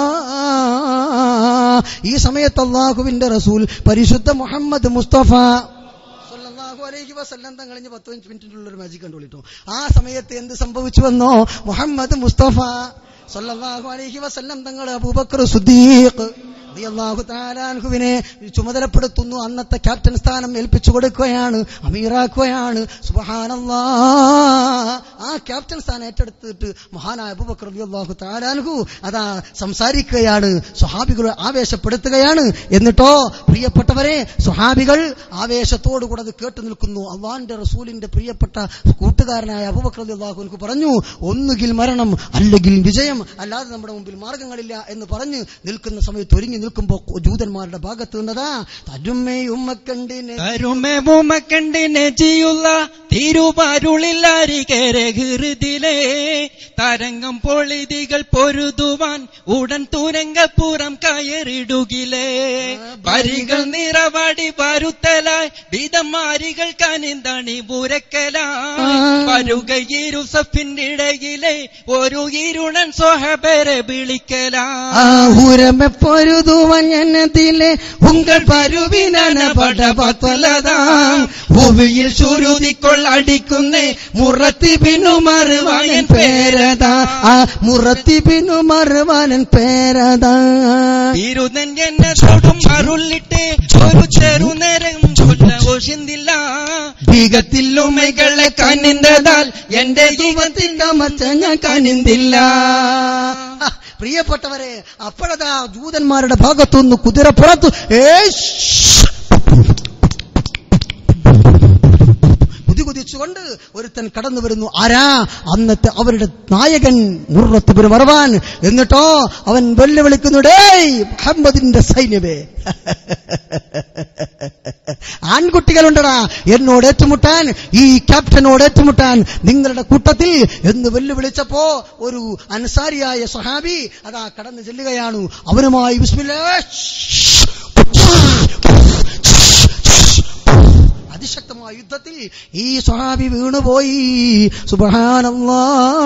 ഈ സമയത്ത് അള്ളാഹുവിന്റെ റസൂൽ പരിശുദ്ധ മുഹമ്മദ് മുസ്തഫ സല്ലല്ലാഹു അലൈഹി വസല്ലം തങ്ങൾ ഇനി പത്ത് മിനിറ്റിനുള്ള ഒരു മാജിക് കണ്ടുപിടിട്ടോ ആ സമയത്ത് എന്ത് സംഭവിച്ചുവെന്നോ മുഹമ്മദ് മുസ്തഫ സല്ലല്ലാഹു അലൈഹി വസല്ലം തങ്ങൾ അബൂബക്കർ സുദ്ദീഖ് റളിയല്ലാഹു തആല അൻഹുവിനെ ചുമതലപ്പെടുത്തുന്നു അന്നത്തെ ക്യാപ്റ്റൻ സ്ഥാനം ഏൽപ്പിച്ചു കൊടുക്കുകയാണ് അമീറാക്കുകയാണ് സുബ്ഹാനല്ലാ ആ ക്യാപ്റ്റൻ സ്ഥാനം ഏറ്റെടുത്തിട്ട് മഹാനായ അബൂബക്കർ റളിയല്ലാഹു തആല അൻഹു അതാ സംസാരിക്കുകയാണ് സ്വഹാബികളെ ആവേശപ്പെടുത്തുകയാണ് എന്നിട്ടോ പ്രിയപ്പെട്ടവരെ സ്വഹാബികൾ ആവേശത്തോടു കൂടെ അത് കേട്ടു നിൽക്കുന്നു അള്ളാന്റെ റസൂലിന്റെ പ്രിയപ്പെട്ട കൂട്ടുകാരനായ അബൂബക്കർ റളിയല്ലാഹു അൻഹു പറഞ്ഞു ഒന്നുകിൽ മരണം അല്ലെങ്കിൽ വിജയം അല്ലാതെ നമ്മുടെ മുമ്പിൽ മാർഗങ്ങളില്ല എന്ന് പറഞ്ഞ് നിൽക്കുന്ന സമയത്ത് ഒരുങ്ങി നിൽക്കുമ്പോൾ ജൂതന്മാരുടെ ഭാഗത്ത് നിന്നതാ തരുമേ ഉമ്മക്കണ്ടിനെ കരുമെ ബുമക്കണ്ടിനെ ചെയ്യുള്ള തിരുവാരുളില്ലാരികരെ ഹൃതിലെ തരംഗം പൊളിതികൾ പൊരുതുവാൻ ഉടൻ തുരങ്കപ്പുറം കയറിടുകിലേ വരികൾ നിറവടി വരുത്തലായി വിധമാരികൾ കനിന്തണി പുരക്കലായി വരുക ഇരുസഫിന്റെ ഇടയിലെ ഒരു ഇരുണൻ സ്വഹബരെ വിളിക്കലായി ആഹുരമെ പൊരുതുവൻ എന്നതിലെ ഉങ്കൾ പരുവിനന പടപത്തലതാം ഭൂമിയിൽ സുരുതിക്കൊള്ളടിക്കുന്നേ മുറത്തി പിന്നു മറുവാനൻ പേരതാ ആ മുറത്തി പിന്നു മറുവാനൻ പേരതാ തിരുതൻ എന്നെ തൊടും അരുളിട്ട് ഒരു ചെറുനേരം ചൊല്ല ഒഷിന്തില്ല ഭീകത്തിൽ ഉമ്മകളെ കനിന്തതാൽ എന്റെ ദൈവത്തിൽ കമച്ച ഞാൻ കനിന്തില്ല ആ, പ്രിയപ്പെട്ടവരെ അപ്പോഴതാ ജൂതന്മാരുടെ ഭാഗത്തുനിന്ന് കുതിരപ്പുറത്ത് ഏഷ് കുതി കുതിച്ചുകൊണ്ട് ഒരുത്തൻ കടന്നു വരുന്നു ആരാ അന്നത്തെ അവരുടെ നായകൻ മുറത്ത് പെരുമറവാൻ എന്നിട്ടോ അവൻ വെല്ലുവിളിക്കുന്നു ഡേയ് മുഹമ്മദിന്റെ സൈന്യമേ ആൺകുട്ടികളുണ്ടടാ എന്നോട് ഏറ്റുമുട്ടാൻ ഈ ക്യാപ്റ്റനോട് ഏറ്റുമുട്ടാൻ നിങ്ങളുടെ കൂട്ടത്തിൽ എന്ന് വെല്ലുവിളിച്ചപ്പോ ഒരു അൻസാരിയായ സഹാബി അതാ കടന്നു ചെല്ലുകയാണ് അവനുമായി വിസ്മില്ലാ അതിശക്തമായ യുദ്ധത്തിൽ ഈ സ്വഹാബി വീണുപോയി സുബഹാനല്ലാ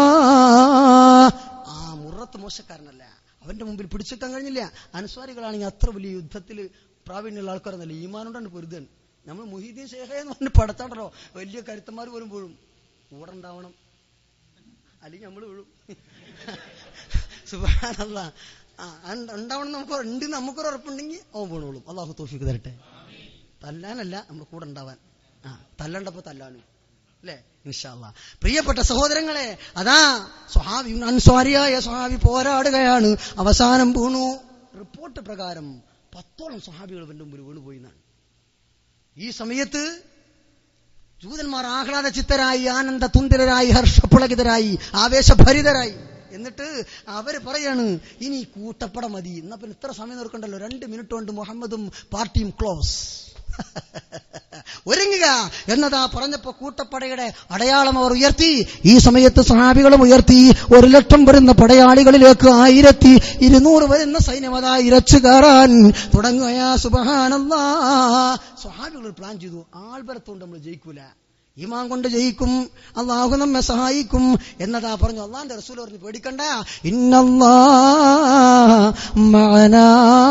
ആ മുറത്ത് മോശക്കാരനല്ല അവന്റെ മുമ്പിൽ പിടിച്ചെത്താൻ കഴിഞ്ഞില്ല അൻസ്വാരികളാണെങ്കിൽ അത്ര വലിയ യുദ്ധത്തിൽ പ്രാവീണ്യമുള്ള ആൾക്കാരൊന്നല്ല ഈമാനുണ്ടാണ് പൊരുതൻ നമ്മൾ മുഹീദ്ദീൻ ഷേഖ എന്ന് പറഞ്ഞ് പടത്താണ്ടല്ലോ വലിയ കരുത്തന്മാർ പോലും വീഴും കൂടെ ഉണ്ടാവണം അല്ലെങ്കിൽ നമ്മൾ വീഴും സുബഹാനല്ല ആ ഉണ്ട്- ഉണ്ടാവണം നമുക്ക് ഉണ്ട് നമുക്കൊരു ഉറപ്പുണ്ടെങ്കിൽ അവൻ വീണോളും അള്ളാഹു തോഫിക്ക് തരട്ടെ തല്ലാനല്ല നമ്മുടെ കൂടെ ഉണ്ടാവാൻ ആ തല്ലണ്ടപ്പോ തല്ലാനും അല്ലേ ഇൻഷാല്ല പ്രിയപ്പെട്ട സഹോദരങ്ങളെ അതാ സ്വഹാബി അൻസ്വാരിയായ സ്വഹാബി പോരാടുകയാണ് അവസാനം വീണു റിപ്പോർട്ട് പ്രകാരം പത്തോളം സ്വഹാബികൾ ഇവന്റെ മുമ്പിൽ വീണുപോയി എന്നാണ് ഈ സമയത്ത് ജൂതന്മാർ ആഹ്ലാദ ചിത്തരായി ആനന്ദ തുന്തിരരായി ഹർഷപുളകിതരായി ആവേശഭരിതരായി എന്നിട്ട് അവര് പറയാണ് ഇനി കൂട്ടപ്പട മതി എന്നാ പിന്നെ ഇത്ര സമയം നോക്കണ്ടല്ലോ രണ്ട് മിനിറ്റ് കൊണ്ട് മുഹമ്മദും പാർട്ടിയും ക്ലോസ് ഒരുങ്ങുക എന്നതാ പറഞ്ഞപ്പോ കൂട്ടപ്പടയുടെ അടയാളം അവർ ഉയർത്തി ഈ സമയത്ത് സഹാബികളും ഉയർത്തി ഒരു ലക്ഷം വരുന്ന പടയാളികളിലേക്ക് ആയിരത്തി ഇരുന്നൂറ് വരുന്ന സൈന്യം അതാ ഇരച്ചു കയറാൻ തുടങ്ങുകയാ സുബഹാനല്ലാ സ്വഹാബികൾ പ്ലാൻ ചെയ്തു ആൾബരത്തോണ്ട് നമ്മൾ ജയിക്കൂല ഈമാൻ കൊണ്ട് ജയിക്കും അള്ളാഹു നമ്മെ സഹായിക്കും എന്നതാ പറഞ്ഞു അള്ളാന്റെ റസൂൽ പറഞ്ഞു പേടിക്കണ്ട ഇന്നല്ലാ മഅനാ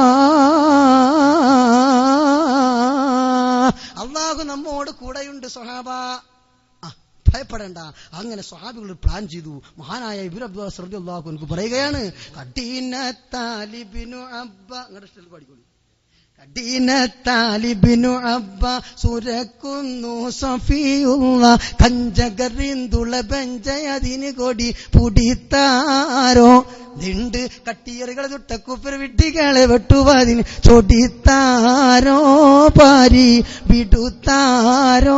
അള്ളാഹു നമ്മോട് കൂടെയുണ്ട് സ്വഹാബ ആ, ഭയപ്പെടേണ്ട അങ്ങനെ സ്വഹാബികൾ പ്ലാൻ ചെയ്തു മഹാനായ ഇബ്നു അബ്ബാസ് റളിയല്ലാഹു അൻഹു പറയുകയാണ് കടീന താലിബിനു അബ്ബ അങ്ങോട്ട് ഇഷ്ടത്തിൽ പാടിക്കോളൂ കഠിനത്താലിബിനു അബ്ബ സുരക്കുന്നു സഫിയുള്ള കഞ്ചകരിന്തുള ബെഞ്ചയതിന് കൊടി പുടിത്താരോ നിണ്ട് കട്ടിയറുകൾ തൊട്ട കുപ്പർ വിട്ടികളെ വെട്ടുവതിന് ചൊടിത്താരോ പാരി വിടുത്താരോ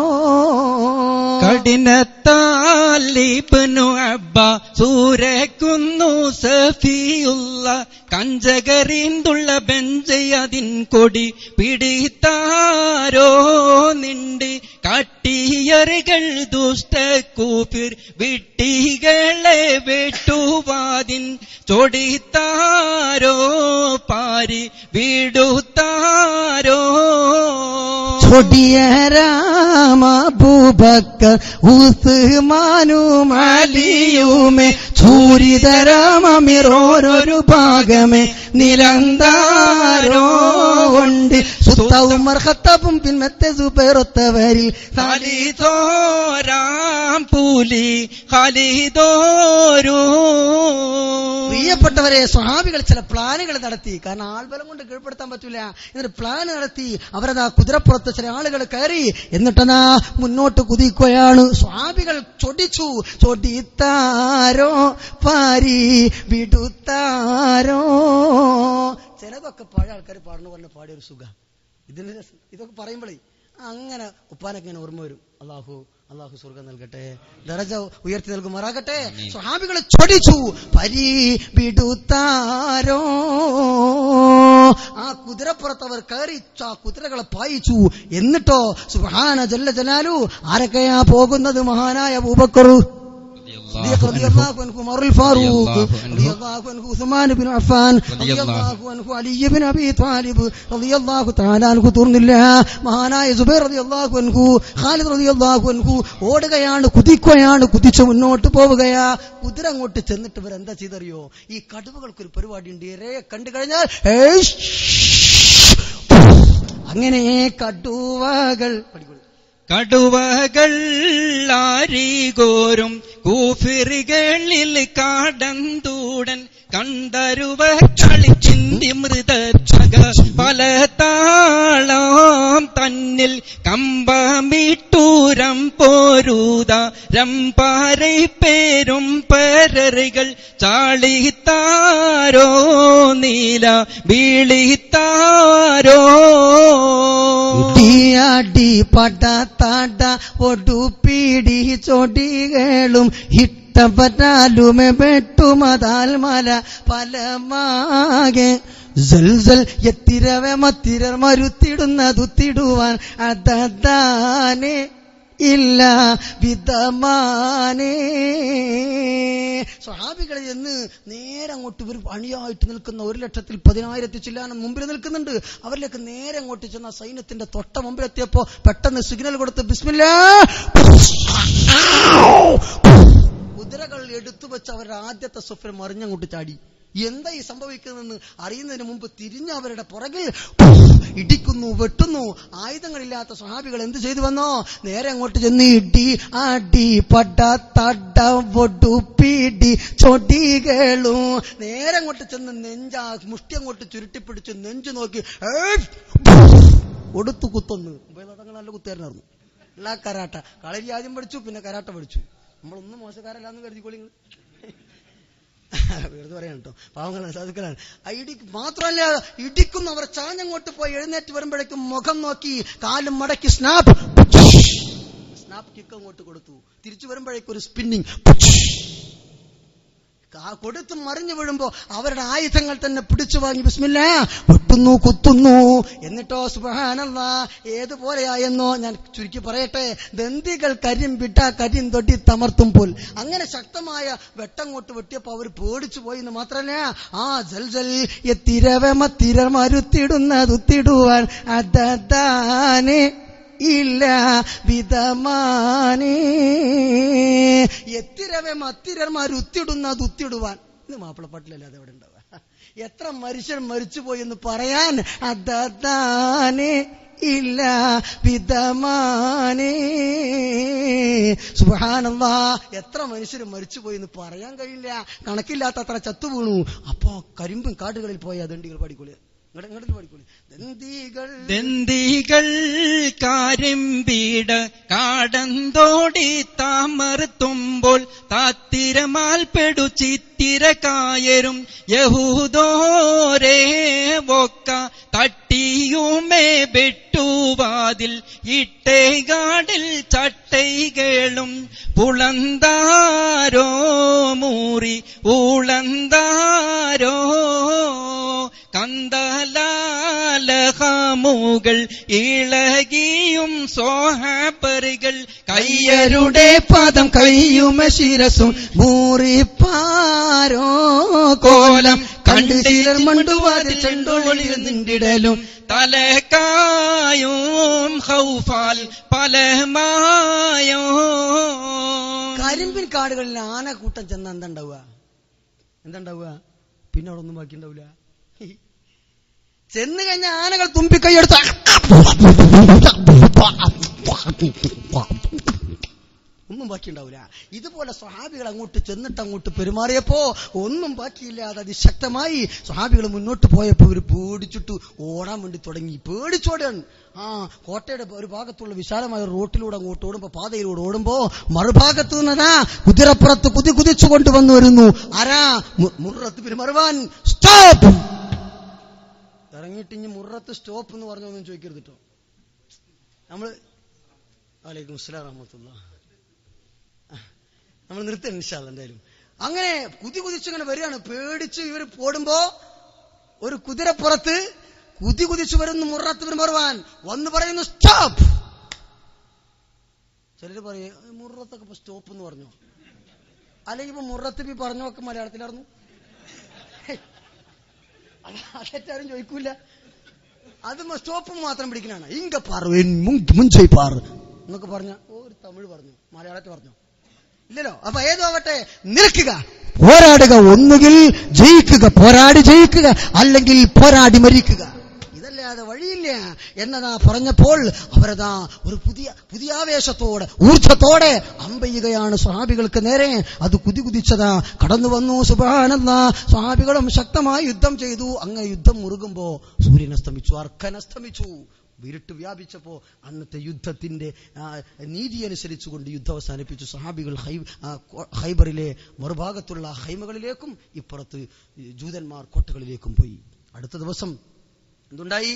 കഠിനത്താലിബനു അബ്ബ സൂരക്കുന്നു സഫിയുള്ള കഞ്ചകരിന്തുള്ള ബെഞ്ചയതിൻ കൊടി പിടിത്താരോ നിണ്ട് കട്ടിയറുകൾ ദുഷ്ടക്കൂപ്പിർ വിട്ടികളെ വെട്ടുവാതിൻ ചൊടിത്താരോ പാരി വിടുത്താരോ ചൊടിയ രാമബൂബക്കർ ഉസ്മാനും അലിയുമേ ചൂരിതരാമമിറോരൊരു ഭാഗമേ നിലന്താരോ ഉണ്ട് സുത്തവും മർഹത്തവും പിന്നത്തെ സുപേറൊത്തവരിൽ ഖലിദോരാം പൂലി ഖലിദോരൂ പ്രിയപ്പെട്ടവരെ സ്വഹാബികൾ ചില പ്ലാനുകൾ നടത്തി കാരണം ആൾബലം കൊണ്ട് കീഴ്പ്പെടുത്താൻ പറ്റൂല എന്നൊരു പ്ലാൻ നടത്തി അവരതാ കുതിരപ്പുറത്ത് ചില ആളുകൾ കയറി എന്നിട്ടതാ മുന്നോട്ട് കുതിക്കുകയാണ് സ്വാമികൾ ചൊടിച്ചു ചൊടിത്താരോ പാരി വിടുത്താരോ ചിലതൊക്കെ പഴയ ആൾക്കാർ പാടുന്നു പറഞ്ഞ പാടിയ ഒരു സുഖം ഇതിന് രസം ഇതൊക്കെ പറയുമ്പോഴേ അങ്ങനെ ഉപ്പാനൊക്കെ ഇങ്ങനെ ഓർമ്മ വരും അള്ളാഹു അള്ളാഹു സ്വർഗം നൽകട്ടെ ദറജ ഉയർത്തി നൽകുമാറാകട്ടെ സ്വഹാബികളെ ചൊടിച്ചു പരി വിടുത്താരോ ആ കുതിരപ്പുറത്ത് അവർ കയറി ആ കുതിരകളെ പായിച്ചു എന്നിട്ടോ സുഹാന ജല്ല ജലാലു ആരൊക്കെയാ പോകുന്നത് മഹാനായ അബൂബക്കറു صديق رضي الله عنه عمر الفاروق رضي الله عنه عثمان بن عفان رضي الله عنه علي بن ابي طالب رضي الله تعالى عنه തീർന്നില്ല മഹാനായ സുബൈർ റതി അള്ളാഹു അൻഹു ഖാലിദ് റതി അള്ളാഹു അൻഹു ഓടുകയാണ് കുതിക്കുകയാണ് കുതിച്ചു മുന്നോട്ട് പോവുകയാ കുതിര അങ്ങോട്ട് ചെന്നിട്ട് ഇവർ എന്താ ചെയ്തറിയോ ഈ കടുവകൾക്കൊരു പരിപാടി ഉണ്ട് ഇരയെ കണ്ടു കഴിഞ്ഞാൽ ഏയ് അങ്ങനെ കടുവകൾ പഠിക്കൂ കടുവകൾ ആരികോരും കൂഫിറുകളിൽ കാടന്തൂടൻ കണ്ടരുവ കളിച്ചിന്തി മൃതക പല താളം തന്നിൽ കമ്പമിട്ടൂരം പോരൂത രമ്പാரை പേരും പരറുകൾ ചാളിത്താരോ നീല വീളിത്താരോ ഇടിയാടി പടത്താട ഒടുപ്പിടി ചൊടികളും ഇട്ടപറ്റാലുമെ വെട്ടുമതാൽ മല പലമാകെ ജൽസൽ എത്തിരവെ മത്തിരർ മരുത്തിടുന്നതുത്തിടുവാൻ അതതാനെ ഇല്ല വിധമാനേ സ്വഹാബികളെ എന്ന് നേരെ അങ്ങോട്ട് ഇവർ പണിയായിട്ട് നിൽക്കുന്ന ഒരു ലക്ഷത്തിൽ പതിനായിരത്തി ചില്ലാനം മുമ്പിൽ നിൽക്കുന്നുണ്ട് അവരിലേക്ക് നേരെ അങ്ങോട്ട് ചെന്ന സൈന്യത്തിന്റെ തൊട്ട മുമ്പിലെത്തിയപ്പോ പെട്ടെന്ന് സിഗ്നൽ കൊടുത്ത് ബിസ്മില്ലാ കുതിരകൾ എടുത്തു വെച്ച് അവരുടെ ആദ്യത്തെ സ്വപ്നം മറിഞ്ഞങ്ങോട്ട് ചാടി എന്താ ഈ സംഭവിക്കുന്നതെന്ന് അറിയുന്നതിന് മുമ്പ് തിരിഞ്ഞ് അവരുടെ പുറകിൽ ഇടിക്കുന്നു വെട്ടുന്നു ആയുധങ്ങളില്ലാത്ത സ്വഹാബികൾ എന്ത് ചെയ്തു വന്നോ നേരെ അങ്ങോട്ട് ചെന്ന് ഇടി അടി പട തട വൊടു പിടി ചൊടികളും നേരെ അങ്ങോട്ട് ചെന്ന് നെഞ്ച മുഷ്ടി അങ്ങോട്ട് ചുരുട്ടിപ്പിടിച്ച് നെഞ്ചു നോക്കി ഏയ്! ഒടുത്തു കുത്തൊന്ന് തങ്ങൾ നല്ല കുത്തുകാരനായിരുന്നു എല്ലാ കരാട്ട കളരി ആദ്യം പഠിച്ചു പിന്നെ കരാട്ട പഠിച്ചു നമ്മളൊന്നും മോശക്കാരല്ലാന്ന് കരുതിക്കോളി നിങ്ങൾ വെറുതെ പറയാൻ കേട്ടോ പാവങ്ങളാണ് സാധുക്കളാണ് ആ ഇടി മാത്രമല്ല ഇടിക്കുന്നവർ ചാഞ്ഞങ്ങോട്ട് പോയി എഴുന്നേറ്റ് വരുമ്പോഴേക്കും മുഖം നോക്കി കാലും മടക്കി സ്നാപ്പ് സ്നാപ്പ് കിക്ക് അങ്ങോട്ട് കൊടുത്തു തിരിച്ചു വരുമ്പോഴേക്കും ഒരു സ്പിന്നിങ് കൊടുത്ത് മറിഞ്ഞു വീഴുമ്പോ അവരുടെ ആയുധങ്ങൾ തന്നെ പിടിച്ചു വാങ്ങി ബിസ്മില്ല വെട്ടുന്നു കുത്തുന്നു എന്നിട്ടോ സുബഹാനല്ല ഏതുപോലെയായെന്നോ ഞാൻ ചുരുക്കി പറയട്ടെ ദന്തികൾ കരിം വിട്ട കരിം തൊട്ടി തമർത്തും പോൽ അങ്ങനെ ശക്തമായ വെട്ടങ്ങോട്ട് വെട്ടിയപ്പോ അവർ പേടിച്ചു പോയി എന്ന് മാത്രല്ല ആ ജൽ ജൽ എത്തിരവ മത്തിര മരുത്തിടുന്നതുത്തിടുവാൻ അതതാനെ ഇല്ല വിധമാനേ എത്തിരവെ മത്തിരന്മാർ ഉത്തിടുന്നത് ഉത്തിടുവാൻ ഇത് മാപ്പിളപ്പാട്ടിലല്ല അത് എവിടെ ഉണ്ടാവുക എത്ര മനുഷ്യൻ മരിച്ചുപോയി എന്ന് പറയാൻ അതാനെ ഇല്ല വിധമാനേ സുബാനല്ലാ എത്ര മനുഷ്യർ മരിച്ചുപോയി എന്ന് പറയാൻ കഴിയില്ല കണക്കില്ലാത്ത അത്ര ചത്തു വീണു അപ്പോ കരിമ്പും കാടുകളിൽ പോയ ദണ്ഡികൾ പാടിക്കൊള്ളുക ഇങ്ങോട്ട് ഇങ്ങോട്ട് പാടിക്കോളി ദന്തികൾ ദന്തികൾ കാരമ്പീട കാടന്തോടി താമർത്തുമ്പോൾ താത്തിരമാൽ പെടു ചിത്തിര കായരും യഹൂദോരേ ഒക്ക തട്ടിയുമേ വെട്ടുവാതിൽ ഇട്ടേകാടിൽ ചട്ടൈകളും പുളന്താരോ മൂറി ഊളന്താരോ കന്തലാലഹമുകൾ ഇളകിയും സോഹാപ്പറുകൾ കയ്യരുടെ പദം കയ്യുമ ശിരസും മൂറിപ്പാരോ കോലം കണ്ട് ചിലർ മണ്ടുവാതിൽ ചെണ്ടോളിൽ നിണ്ടിടലും തലക്കായും ഹൗഫാൽ പലമായോ കരിമ്പിൻ കാടുകളിൽ ആന കൂട്ടം ചെന്ന എന്താ ഉണ്ടാവുക എന്താ ഉണ്ടാവുക പിന്നെ അവിടെ ഒന്നും ബാക്കി ഉണ്ടാവില്ല ചെന്ന് കഴിഞ്ഞ ആനകൾ തുമ്പിക്കൈയെടുത്ത് ഒന്നും ബാക്കി ഉണ്ടാവില്ല ഇതുപോലെ സ്വഹാബികൾ അങ്ങോട്ട് ചെന്നിട്ട് അങ്ങോട്ട് പെരുമാറിയപ്പോ ഒന്നും ബാക്കിയില്ലാതെ അതിശക്തമായി സ്വഹാബികൾ മുന്നോട്ട് പോയപ്പോ ഇവർ പേടിച്ചിട്ട് ഓടാൻ വേണ്ടി തുടങ്ങി പേടിച്ചോടാൻ ആ കോട്ടയുടെ ഒരു ഭാഗത്തുള്ള വിശാലമായ ഒരു റോട്ടിലൂടെ അങ്ങോട്ട് ഓടുമ്പോ പാതയിലൂടെ ഓടുമ്പോ മറുഭാഗത്തു നിന്നതാ കുതിരപ്പുറത്ത് കുതി കുതിച്ചു കൊണ്ടുവന്നു വരുന്നു ആരാ മു- മുറത്ത് പെരുമറുവാൻ സ്റ്റോപ്പ് ഇറങ്ങിയിട്ട് ഇനി മുറത്ത് സ്റ്റോപ്പ് എന്ന് പറഞ്ഞൊന്നും ചോദിക്കരുത് കേട്ടോ നമ്മള് വലൈക്കും അസ്സലാം റഹ്മത്തുള്ള നമ്മൾ നിർത്തണം നിഷാദ് എന്തായാലും അങ്ങനെ കുതി കുതിച്ചിങ്ങനെ വരികയാണ് പേടിച്ച് ഇവർ പോടുമ്പോ ഒരു കുതിരപ്പുറത്ത് കുതി കുതിച്ചു വരുന്നു മുറത്ത് പെരുമാറുവാൻ വന്ന് പറയുന്നു സ്റ്റോപ്പ് ചിലര് പറയും മുറത്തൊക്കെ ഇപ്പൊ സ്റ്റോപ്പ് എന്ന് പറഞ്ഞു അല്ലെങ്കിൽ ഇപ്പൊ മുറത്ത് ബി പറഞ്ഞൊക്കെ മലയാളത്തിലായിരുന്നു അതെറ്റാരും ചോദിക്കൂല അത് സ്റ്റോപ്പ് മാത്രം പിടിക്കലാണ് ഇങ്ക പാറ് മുഞ്ചൈ പാറ് എന്നൊക്കെ പറഞ്ഞ ഒരു തമിഴ് പറഞ്ഞു മലയാളത്തിൽ പറഞ്ഞു ഇല്ലല്ലോ അപ്പൊ ഏതോ ആവട്ടെ നിൽക്കുക പോരാടുക ഒന്നുകിൽ ജയിക്കുക പോരാടി ജയിക്കുക അല്ലെങ്കിൽ പോരാടി മരിക്കുക ഇതല്ലാതെ വഴിയില്ല എന്നതാ പറഞ്ഞപ്പോൾ അവരതാ ഒരു പുതിയ പുതിയ ആവേശത്തോടെ ഊർജത്തോടെ അമ്പെയ്യുകയാണ് സ്വഹാബികൾക്ക് നേരെ അത് കുതി കുതിച്ചതാ കടന്നു വന്നു സുബാനല്ല സ്വഹാബികളും ശക്തമായി യുദ്ധം ചെയ്തു അങ്ങനെ യുദ്ധം മുറുകുമ്പോ സൂര്യൻ അസ്തമിച്ചു അർക്കൻ അസ്തമിച്ചു വിരുട്ട് വ്യാപിച്ചപ്പോ അന്നത്തെ യുദ്ധത്തിന്റെ ആ, നീതി അനുസരിച്ചുകൊണ്ട് യുദ്ധം അവസാനിപ്പിച്ചു സഹാബികൾ ഹൈ- ആ, കോ- ഹൈബറിലെ മറുഭാഗത്തുള്ള ഹൈമകളിലേക്കും ഇപ്പുറത്ത് ജൂതന്മാർ കോട്ടകളിലേക്കും പോയി അടുത്ത ദിവസം എന്തുണ്ടായി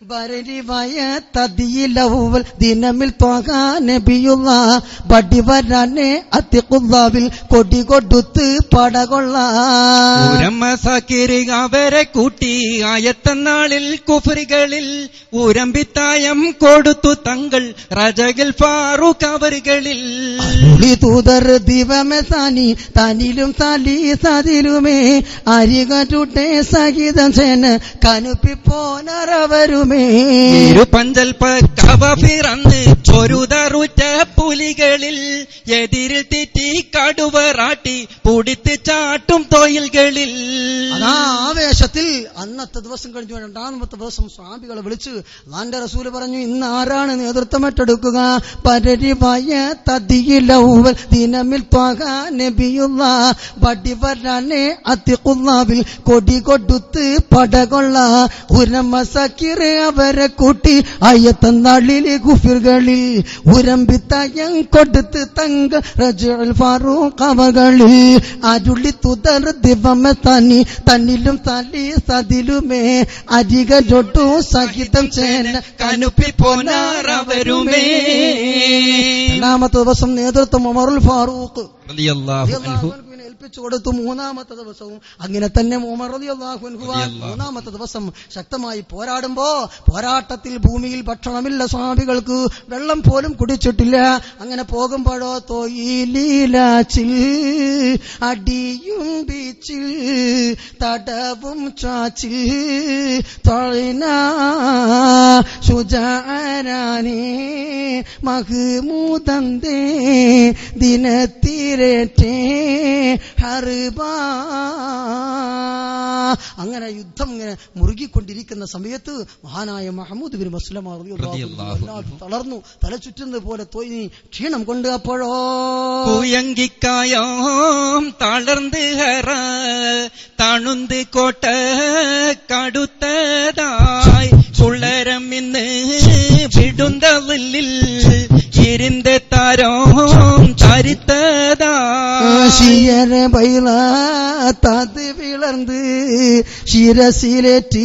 തതിയിലവൽ ദിനമിൽ തോകാൻ നബിയുള്ള ബടി വരാനെ അത്തിക്കുള്ളാവിൽ കൊടി കൊടുത്ത് പടകൊള്ള ഉരമസാക്കിരി അവരെ കൂട്ടി ആയത്തന്നാളിൽ കുഫറികളിൽ ഉരമ്പിത്തായം കൊടുത്തു തങ്ങൾ റജകിൽ ഫാറൂഖ് അവറുകളിൽ ഉളി തൂതർ ദിവമേ താനി തനിലും തലി സതിലുമേ അരികറ്റുട്ടെ സഹിതം ചേന കനുപ്പിപ്പോനറവരുമേ പഞ്ചൽ കവഫിറന്ന് ചൊരുതറുറ്റ പുലികളിൽ എതിരിൽ തെറ്റി കടുവറാട്ടി പുടിത്ത് ചാട്ടും തൊയിൽകളിൽ അതാ ആവേശത്തിൽ അന്നത്തെ ദിവസം കഴിഞ്ഞു രണ്ടാമത്തെ ദിവസം സ്വാമികളെ വിളിച്ച് അള്ളാന്റെ റസൂല് പറഞ്ഞു ഇന്ന് ആരാണ് നേതൃത്വം ഏറ്റെടുക്കുക പരരിവായ തതിയിലൗവൽ ദിനമിൽ ത്വാക നബിയുള്ള ബടി വരാനെ അതിക്കുള്ളാവിൽ കൊടി കൊടുത്ത് പടകൊള്ള ഉരമ സക്കിറ് അവരെ കൂട്ടി അയ്യത്തന്നാളിലെ ഗുഫിറുകളിൽ ഉരമ്പിത്തയം കൊടുത്ത് തങ്ക റജുൽ ഫാറൂഖ് അവകളിൽ അരുളി തുതർ ദിവമ തനി തന്നിലും തലി സതിലുമേ അരികലൊട്ടു സഹിതം ചേന കനുപ്പി പോനാറവരുമേ രണ്ടാമത്തെ ദിവസം നേതൃത്വം ഉമറുൽ ഫാറൂഖ് റളിയല്ലാഹു അൻഹു റളിയല്ലാഹുവിനെ ഏൽപ്പിച്ചു കൊടുത്തു മൂന്നാമത്തെ ദിവസവും അങ്ങനെ തന്നെ ഉമർ റളിയല്ലാഹു അൻഹു ആ മൂന്നാമത്തെ ദിവസം ശക്തമായി പോരാടുമ്പോ പോരാട്ടത്തിൽ ഭൂമിയിൽ ഭക്ഷണമില്ല സ്വാമികൾക്ക് വെള്ളം പോലും കുടിച്ചിട്ടില്ല അങ്ങനെ പോകുമ്പോഴോ തൊയിലീലാച്ചിൽ അടിയും ബീച്ചിൽ തടവും ചാച്ചിൽ തൊഴിന ശുചാരാനേ മഹ്മൂദന്തേ ദിനത്തിരറ്റേ ഹർബാ അങ്ങനെ യുദ്ധം ഇങ്ങനെ മുറുകിക്കൊണ്ടിരിക്കുന്ന സമയത്ത് മഹാനായ മഹമ്മൂദ് ബിൻ മസ്ലമ റളിയല്ലാഹു വല്ലാതെ തളർന്നു തല ചുറ്റുന്നത് പോലെ തോന്നി ക്ഷീണം കൊണ്ട് അപ്പോഴോ കുയങ്കിക്കായാം തളർந்து ഹറ തണുந்து കോട്ട കടുത്തതായി കുളരം ഇന്ന് വിടുന്തള്ളിൽ ഇരുந்த താരം തരിത്തതായി ശിയര ബൈല തത് വിളർന്ന് ശിരസിലേറ്റ്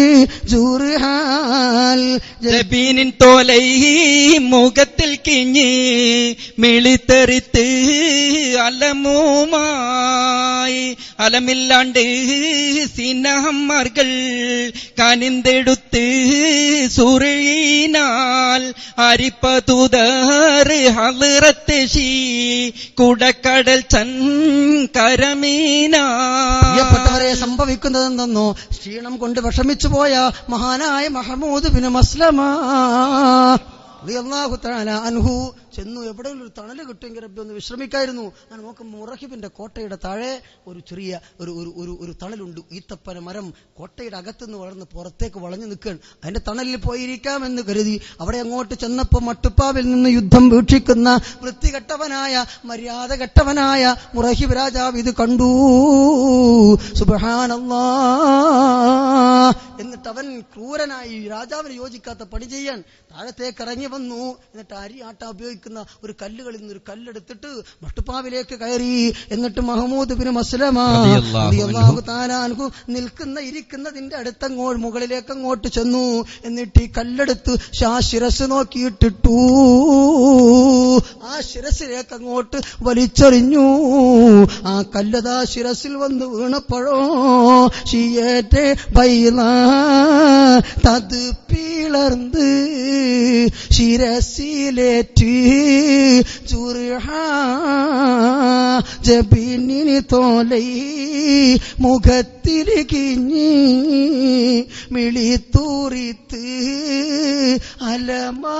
ജൂറുഹാൽ ജബീനിൻ തോலை മുഖത്തിൽ കിഞ്ഞ് മിളിത്തെറിത്ത് അലമുമായി അലമില്ലാണ്ട് സിനഹമ്മർകൾ കനിന്തെടുത്ത് സുറിയിനാൽ അരിപ്പതുതർ ഹളിറത്ത് ഷീ കുടക്കടൽ ചൻ കരമീനാ പ്രിയപ്പെട്ടവരെ സംഭവിക്കുന്നതെന്നോ ക്ഷീണം കൊണ്ട് വിഷമിച്ചു പോയ മഹാനായ മഹമൂദ് ബിൻ മസ്ലമ റളിയല്ലാഹു തആല അൻഹു ചെന്നു എവിടെയെങ്കിലും ഒരു തണല് കിട്ടുമെങ്കിൽ റബ്ബി ഒന്ന് വിശ്രമിക്കായിരുന്നു ഞാൻ നോക്കുമ്പോൾ മുറഹിബിന്റെ കോട്ടയുടെ താഴെ ഒരു ചെറിയ ഒരു ഒരു ഒരു ഒരു തണലുണ്ട് ഈത്തപ്പന മരം കോട്ടയുടെ അകത്തുനിന്ന് വളർന്ന് പുറത്തേക്ക് വളഞ്ഞു നിൽക്കുകയാണ് അതിന്റെ തണലിൽ പോയിരിക്കാമെന്ന് കരുതി അവിടെ അങ്ങോട്ട് ചെന്നപ്പോൾ മട്ടുപ്പാവിൽ നിന്ന് യുദ്ധം വീക്ഷിക്കുന്ന വൃത്തികെട്ടവനായ മര്യാദ കെട്ടവനായ മുറഹിബ് രാജാവ് ഇത് കണ്ടു സുബഹാനല്ലാ എന്നിട്ട് അവൻ ക്രൂരനായി രാജാവിന് യോജിക്കാത്ത പണി ചെയ്യാൻ താഴത്തേക്ക് ഇറങ്ങി വന്നു എന്നിട്ട് അരി ആട്ട ഉപയോഗിക്കുന്ന ഒരു കല്ലുകളിൽ നിന്ന് ഒരു കല്ലെടുത്തിട്ട് മട്ടുപ്പാവിലേക്ക് കയറി എന്നിട്ട് മഹമ്മൂദ് ബിൻ മസ്ലമ റളിയല്ലാഹു റളിയല്ലാഹു തആല അൻഹു നിൽക്കുന്ന ഇരിക്കുന്നതിന്റെ അടുത്തങ്ങോട്ട് മുകളിലേക്ക് അങ്ങോട്ട് ചെന്നു എന്നിട്ട് ഈ കല്ലെടുത്ത് ഷാ ശിരസ് നോക്കിയിട്ടിട്ടു ആ ശിരസിലേക്ക് അങ്ങോട്ട് വലിച്ചെറിഞ്ഞു ആ കല്ലതാ ശിരസിൽ വന്ന് വീണപ്പോഴോ ഷിയേറ്റെ ബൈല തത് പിളർന്ന് ശിരസിലേറ്റ് ചുർഹ ജബിനി തോലൈ മുഖത്തിൽ കിഞ്ഞി മിളിത്തൂറിത്ത് അലമാ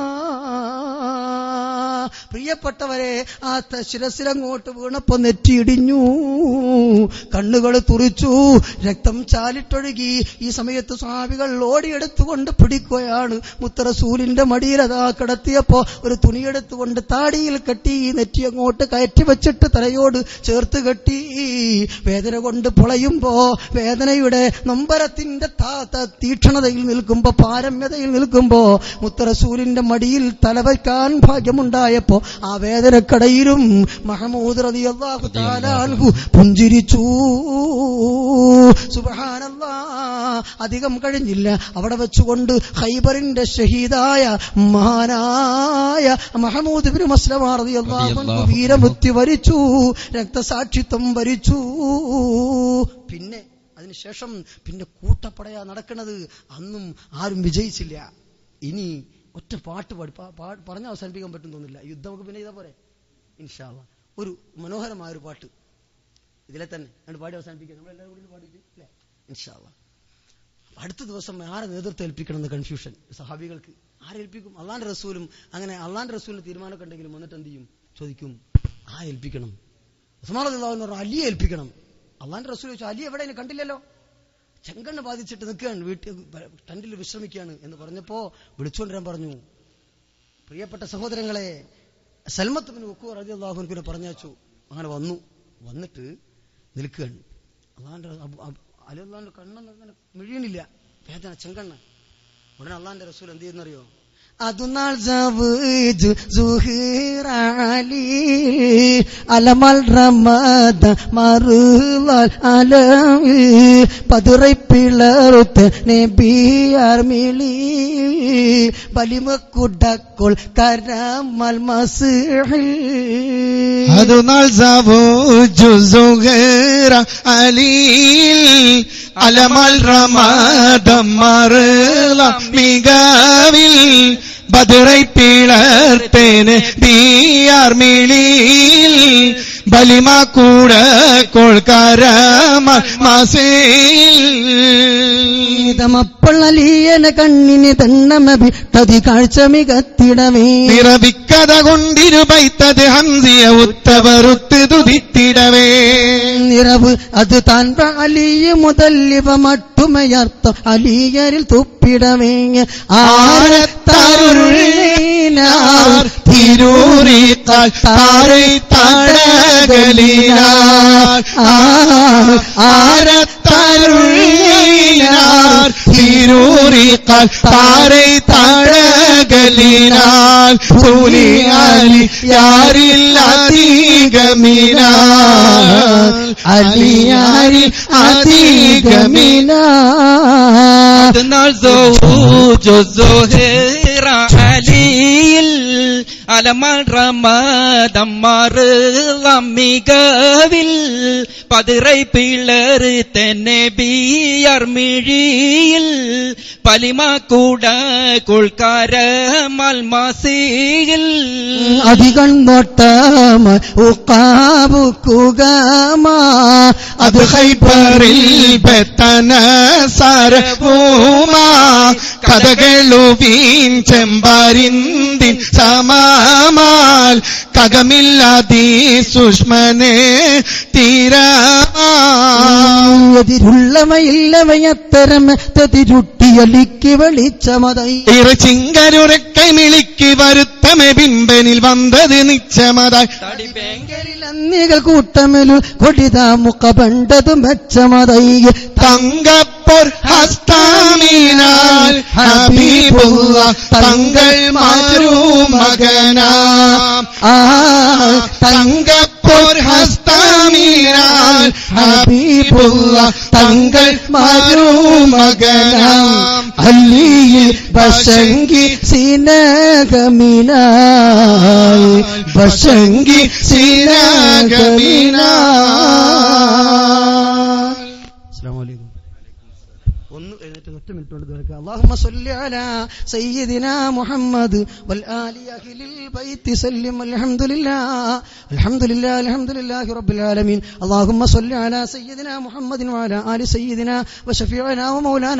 പ്രിയപ്പെട്ടവരെ ആ ത- ശിരസിലങ്ങോട്ട് വീണപ്പോ നെറ്റിയിടിഞ്ഞു കണ്ണുകൾ തുറിച്ചു രക്തം ചാലിട്ടൊഴുകി ഈ സമയത്ത് സ്വാമികൾ ഓടിയെടുത്തുകൊണ്ട് പിടിക്കുകയാണ് മുത്തറസൂലിന്റെ മടിയിൽ അതാ കിടത്തിയപ്പോ ഒരു തുണിയെടുത്തുകൊണ്ട് താടിയിൽ കെട്ടി നെറ്റി അങ്ങോട്ട് കയറ്റി വെച്ചിട്ട് തലയോട് ചേർത്ത് കെട്ടി വേദന കൊണ്ട് പൊളയുമ്പോ വേദനയുടെ നൊമ്പരത്തിന്റെ താ- ത- തീക്ഷണതയിൽ നിൽക്കുമ്പോ പാരമ്യതയിൽ നിൽക്കുമ്പോ മുത്തറസൂലിന്റെ മടിയിൽ തലവയ്ക്കാൻ ഭാഗ്യമുണ്ടായപ്പോ ആ വേദനക്കടയിലും മഹമൂദ് റളിയല്ലാഹു തആല അൻഹു പുഞ്ചിരിച്ചു സുബ്ഹാനല്ലാ അധികം കഴിഞ്ഞില്ല അവിടെ വെച്ചുകൊണ്ട് ഹൈബറിന്റെ ഷഹീദായ മഹാനായ മഹമൂദ് ബിൻ മസ്ലമ റളിയല്ലാഹു അൻഹു വീരമൃത്യു വരിച്ചു രക്തസാക്ഷിത്വം വരിച്ചു പിന്നെ അതിനുശേഷം പിന്നെ കൂട്ടപ്പടയാ നടക്കുന്നത് അന്നും ആരും വിജയിച്ചില്ല ഇനി ഒറ്റ പാട്ട് പാടി പാ- പാ- പറഞ്ഞ് അവസാനിപ്പിക്കാൻ പറ്റും തോന്നില്ല യുദ്ധമൊക്കെ പിന്നെ ഇതാ പോരെ ഇൻഷാല്ല ഒരു മനോഹരമായ ഒരു പാട്ട് ഇതിലെ തന്നെ രണ്ട് പാടി അവസാനിപ്പിക്കാം നമ്മളെല്ലാവരും കൂടി പാടിയിട്ട് അല്ലേ ഇൻഷാല്ല അടുത്ത ദിവസം ആരെ നേതൃത്വം ഏൽപ്പിക്കണം എന്ന് കൺഫ്യൂഷൻ സഹാബികൾക്ക് ആരേൽപ്പിക്കും അള്ളാന്റെ റസൂലും അങ്ങനെ അള്ളാന്റെ റസൂലിന് തീരുമാനമൊക്കെ ഉണ്ടെങ്കിലും വന്നിട്ട് എന്ത് ചെയ്യും ചോദിക്കും ആ ഏൽപ്പിക്കണം ഉസ്മാൻ റളിയല്ലാഹു അൻഹു പറഞ്ഞു അലിയെ ഏൽപ്പിക്കണം അള്ളാന്റെ റസൂൽ ചോദിച്ചു അലി എവിടെ കണ്ടില്ലല്ലോ ചെങ്കണ്ണ് ബാധിച്ചിട്ട് നിൽക്കുകയാണ് വീട്ടിൽ ടെന്റിൽ വിശ്രമിക്കുകയാണ് എന്ന് പറഞ്ഞപ്പോ വിളിച്ചുകൊണ്ടിരാൻ പറഞ്ഞു പ്രിയപ്പെട്ട സഹോദരങ്ങളെ സൽമത്ത് ബിൻ ഉക്കു റളിയല്ലാഹുവിനെ പറഞ്ഞയച്ചു അങ്ങനെ വന്നു വന്നിട്ട് നിൽക്കുകയാണ് അള്ളാന്റെ അലി അള്ളാന്റെ കണ്ണൊന്നും അങ്ങനെ മിഴിയണില്ല വേദന ചെങ്കണ്ണ് ഉടനെ അള്ളാന്റെ റസൂൽ എന്ത് ചെയ്യുന്നറിയോ അതുനാൾ സവീജ് സുഹീറാലി അലമൽ റമദ മറുലാൽ അലമി പതുரை പിളറുത്ത് നബിയാർ മിളി ബലിമക്കുടക്കുൾ കരമൽ മസിഹിൽ അതുനാൾ ജുസുഹേറ അലീൽ അലമൽ റമാദം മറുള മികവിൽ ബദറൈ പിളർത്തേന് ബിയാർ മിളിയിൽ ബലിമ കൂട കൊൾക്കാര ഇതമപ്പള്ളലിയന കണ്ണിന് തണ്ണമ വിട്ടതി കാഴ്ച മികത്തിടവേ നിറവിക്കഥ കൊണ്ടിരുപൈത്തത് ഹംസിയ ഉത്തവറുത്ത് തുതിത്തിടവേ നിറവ് അത് താൻ അലിയ മുതല്ലിവ മട്ടുമയർത്ഥം അലിയരിൽ തുപ്പിടവേ ആരത്തരുളിനാർ തിരൂറിത്താൽ താഴെ തടകലിനാർ ആരത്തരുളിനാർ തിരൂറിത്താൽ താഴെ തടകലിനാർ സൂലിയാലി യാരിൽ അധികമിനാർ അലിയാരിൽ അധികമിനാർ നാൾ സൗജു സുഹൈറ അലിയിൽ അലമൽ റമദമ്മാറ് മികവിൽ പതിரை പിളറ് തന്നെ ബിയർമിഴിയിൽ പലിമ കൂട കൊൾക്കാര മൽമാസിയിൽ അധികം നോട്ടമ ഉക്കാബുക്കുകമാ അത് ഹൈബറിൽ ബത്തന സാരഭൂമാ കഥകളുവീൻ ചെമ്പാരിന്തിൻ സമാമാൽ കകമില്ലാതി സുഷ്മനെ തീരാമാ എതിരുള്ളവയില്ലവയത്തരം തെതിരുട്ടിയലിക്ക് വെളിച്ചമതൈ ഇറച്ചിങ്കരുറക്കൈ മിളിക്ക് വരുത്തമെ ബിംബനിൽ വന്നത് നിച്ചമതായി തടി എങ്കിൽ അന്നികൾ കൂട്ടമിലു കൊടിത മുഖ പണ്ടതു മെച്ചമതൈ തങ്കപ്പൊർ ഹസ്താമീനാൽ ഹബീബുള്ള തങ്ങൾ മരുമകനാം ആ തങ്കപ്പൊർ ഹസ്താമീനാൽ ഹബീബുള്ള തങ്ങൾ മരുമകനാം അല്ലിയിൽ ബശങ്കി സിനഗമിനായി ബശങ്കി സിനഗമിനാ അസ്സലാമലൈക്കും ഒന്ന് എഴുന്നേറ്റ് ഒറ്റ മിനിറ്റ് കൊണ്ട് തീർക്കുക അല്ലാഹുമ്മ സ്വല്ലി അലാ സയ്യിദിനാ മുഹമ്മദ് വൽ ആലി അഹ്ലിൽ ബൈത്തി സല്ലിം അൽഹംദുലില്ലാഹ് അൽഹംദുലില്ലാഹ് അൽഹംദുലില്ലാഹി റബ്ബിൽ ആലമീൻ അല്ലാഹുമ്മ സ്വല്ലി അലാ സയ്യിദിനാ മുഹമ്മദിൻ വഅലാ ആലി സയ്യിദിനാ വശഫീഅനാ വമൗലാനാ